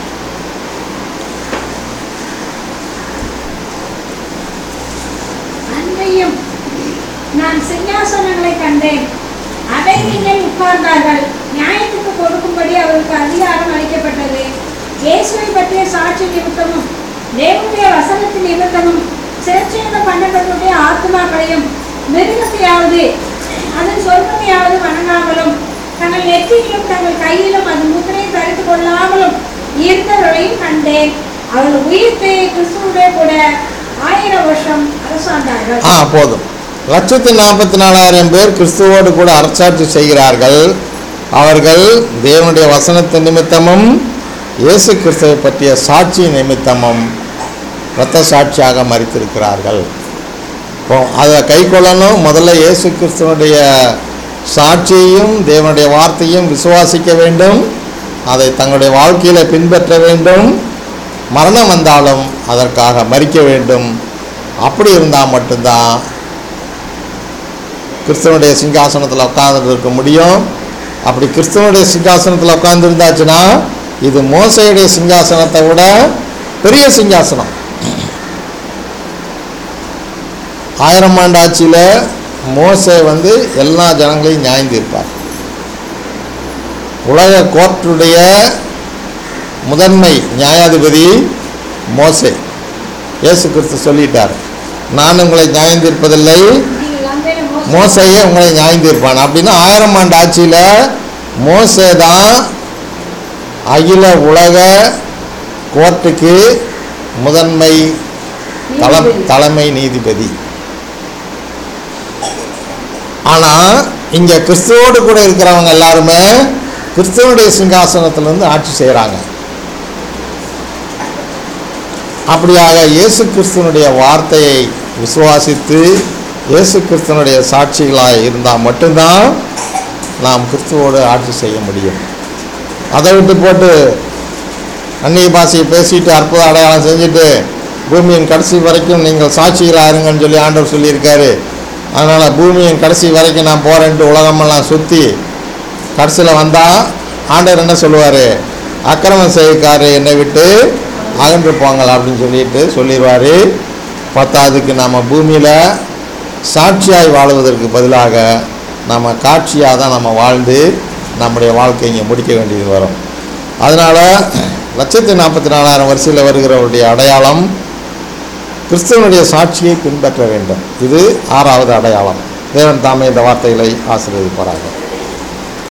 அன்றையும் நான் சிங்காசனங்களை கண்டேன் அவைகளில் மேல் உட்கார்ந்தார்கள் நியாயத்துக்கு கொடுக்கும்படி அவருக்கு அதிகாரம் அளிக்கப்பட்டது இயேசுவை பற்றிய சாட்சி நிமித்தமும் தேவனுடைய வசனத்தின் நிமித்தமும் சிறச்சேத பண்ணப்பட்டுடைய ஆத்மாக்களையும் மிருகத்தையாவது அதன் சொல்வதையாவது வணங்காமலும் தங்கள் நெற்றியிலும் தங்கள் கையிலும் அதன் முத்திரையை தரித்து கொள்ளாமலும் இருந்தவர்களையும் கண்டேன் அவர்கள் உயிர்த்தே கிறிஸ்துவோட கூட ஆயிரம் வருஷம் அரசாண்டார்கள் ஆ போதும் லட்சத்தி நாற்பத்தி நாலாயிரம் பேர் கிறிஸ்துவோடு கூட அரசாட்சி செய்கிறார்கள் அவர்கள் தேவனுடைய வசனத்தின் நிமித்தமும் இயேசு கிறிஸ்துவை பற்றிய சாட்சி நிமித்தமும் இரத்த சாட்சியாக மறித்திருக்கிறார்கள் இப்போ அதை கை கொள்ளணும் முதல்ல இயேசு கிறிஸ்துவனுடைய சாட்சியையும் தேவனுடைய வார்த்தையும் விசுவாசிக்க வேண்டும் அதை தங்களுடைய வாழ்க்கையில் பின்பற்ற வேண்டும் மரணம் வந்தாலும் அதற்காக மறிக்க வேண்டும் அப்படி இருந்தால் மட்டும்தான் கிறிஸ்தவனுடைய சிங்காசனத்தில் உட்கார்ந்துட்டு இருக்க முடியும் அப்படி கிறிஸ்தவனுடைய சிங்காசனத்தில் உட்கார்ந்துருந்தாச்சுன்னா இது மோசையுடைய சிங்காசனத்தை விட பெரிய சிங்காசனம் ஆயிரம் ஆண்டு ஆட்சியில் மோசே வந்து எல்லா ஜனங்களையும் நியாயந்திருப்பார் உலக கோர்ட்டுடைய முதன்மை நியாயாதிபதி மோசே இயேசு கிறிஸ்து சொல்லிட்டார் நான் உங்களை நியாயந்தீர்ப்பதில்லை நீங்கள் அங்கே மோச மோசையே உங்களை நியாயந்தீர்ப்பான் அப்படின்னா ஆயிரம் ஆண்டு ஆட்சியில் மோசே தான் அகில உலக கோர்ட்டுக்கு முதன்மை தல நீதிபதி. தலைமை நீதிபதி ஆனால் இங்கே கிறிஸ்துவோடு கூட இருக்கிறவங்க எல்லாருமே கிறிஸ்துவனுடைய சிங்காசனத்திலிருந்து ஆட்சி செய்கிறாங்க அப்படியாக இயேசு கிறிஸ்துவனுடைய வார்த்தையை விசுவாசித்து இயேசு கிறிஸ்துவனுடைய சாட்சிகளாக இருந்தால் மட்டும்தான் நாம் கிறிஸ்துவோடு ஆட்சி செய்ய முடியும் அதை விட்டு போட்டு அந்நிய பாஷையை பேசிட்டு அற்புத அடையாளம் செஞ்சுட்டு பூமியின் கடைசி வரைக்கும் நீங்கள் சாட்சிகளாக இருங்கன்னு சொல்லி ஆண்டவர் சொல்லியிருக்காரு அதனால் பூமியின் கடைசி வரைக்கும் நான் போகிறேன்ட்டு உலகமெல்லாம் சுற்றி கடைசியில் வந்தால் ஆண்டவர் என்ன சொல்லுவார் அக்கிரமம் செய்யக்காரு என்னை விட்டு அகன்று போங்கள் அப்படின்னு சொல்லிட்டு சொல்லிடுவார் பத்தாவதுக்கு நம்ம பூமியில் சாட்சியாய் வாழுவதற்கு பதிலாக நம்ம காட்சியாக தான் நம்ம வாழ்ந்து நம்முடைய வாழ்க்கை இங்கே முடிக்க வேண்டியது வரும் அதனால் லட்சத்தி நாற்பத்தி நாலாயிரம் வரிசையில் வருகிறவருடைய அடையாளம் கிறிஸ்துவனுடைய சாட்சியை பின்பற்ற வேண்டும் இது ஆறாவது அடையாளம் தேவன் தாமே இந்த வார்த்தைகளை ஆசீர்வதிப்பாராக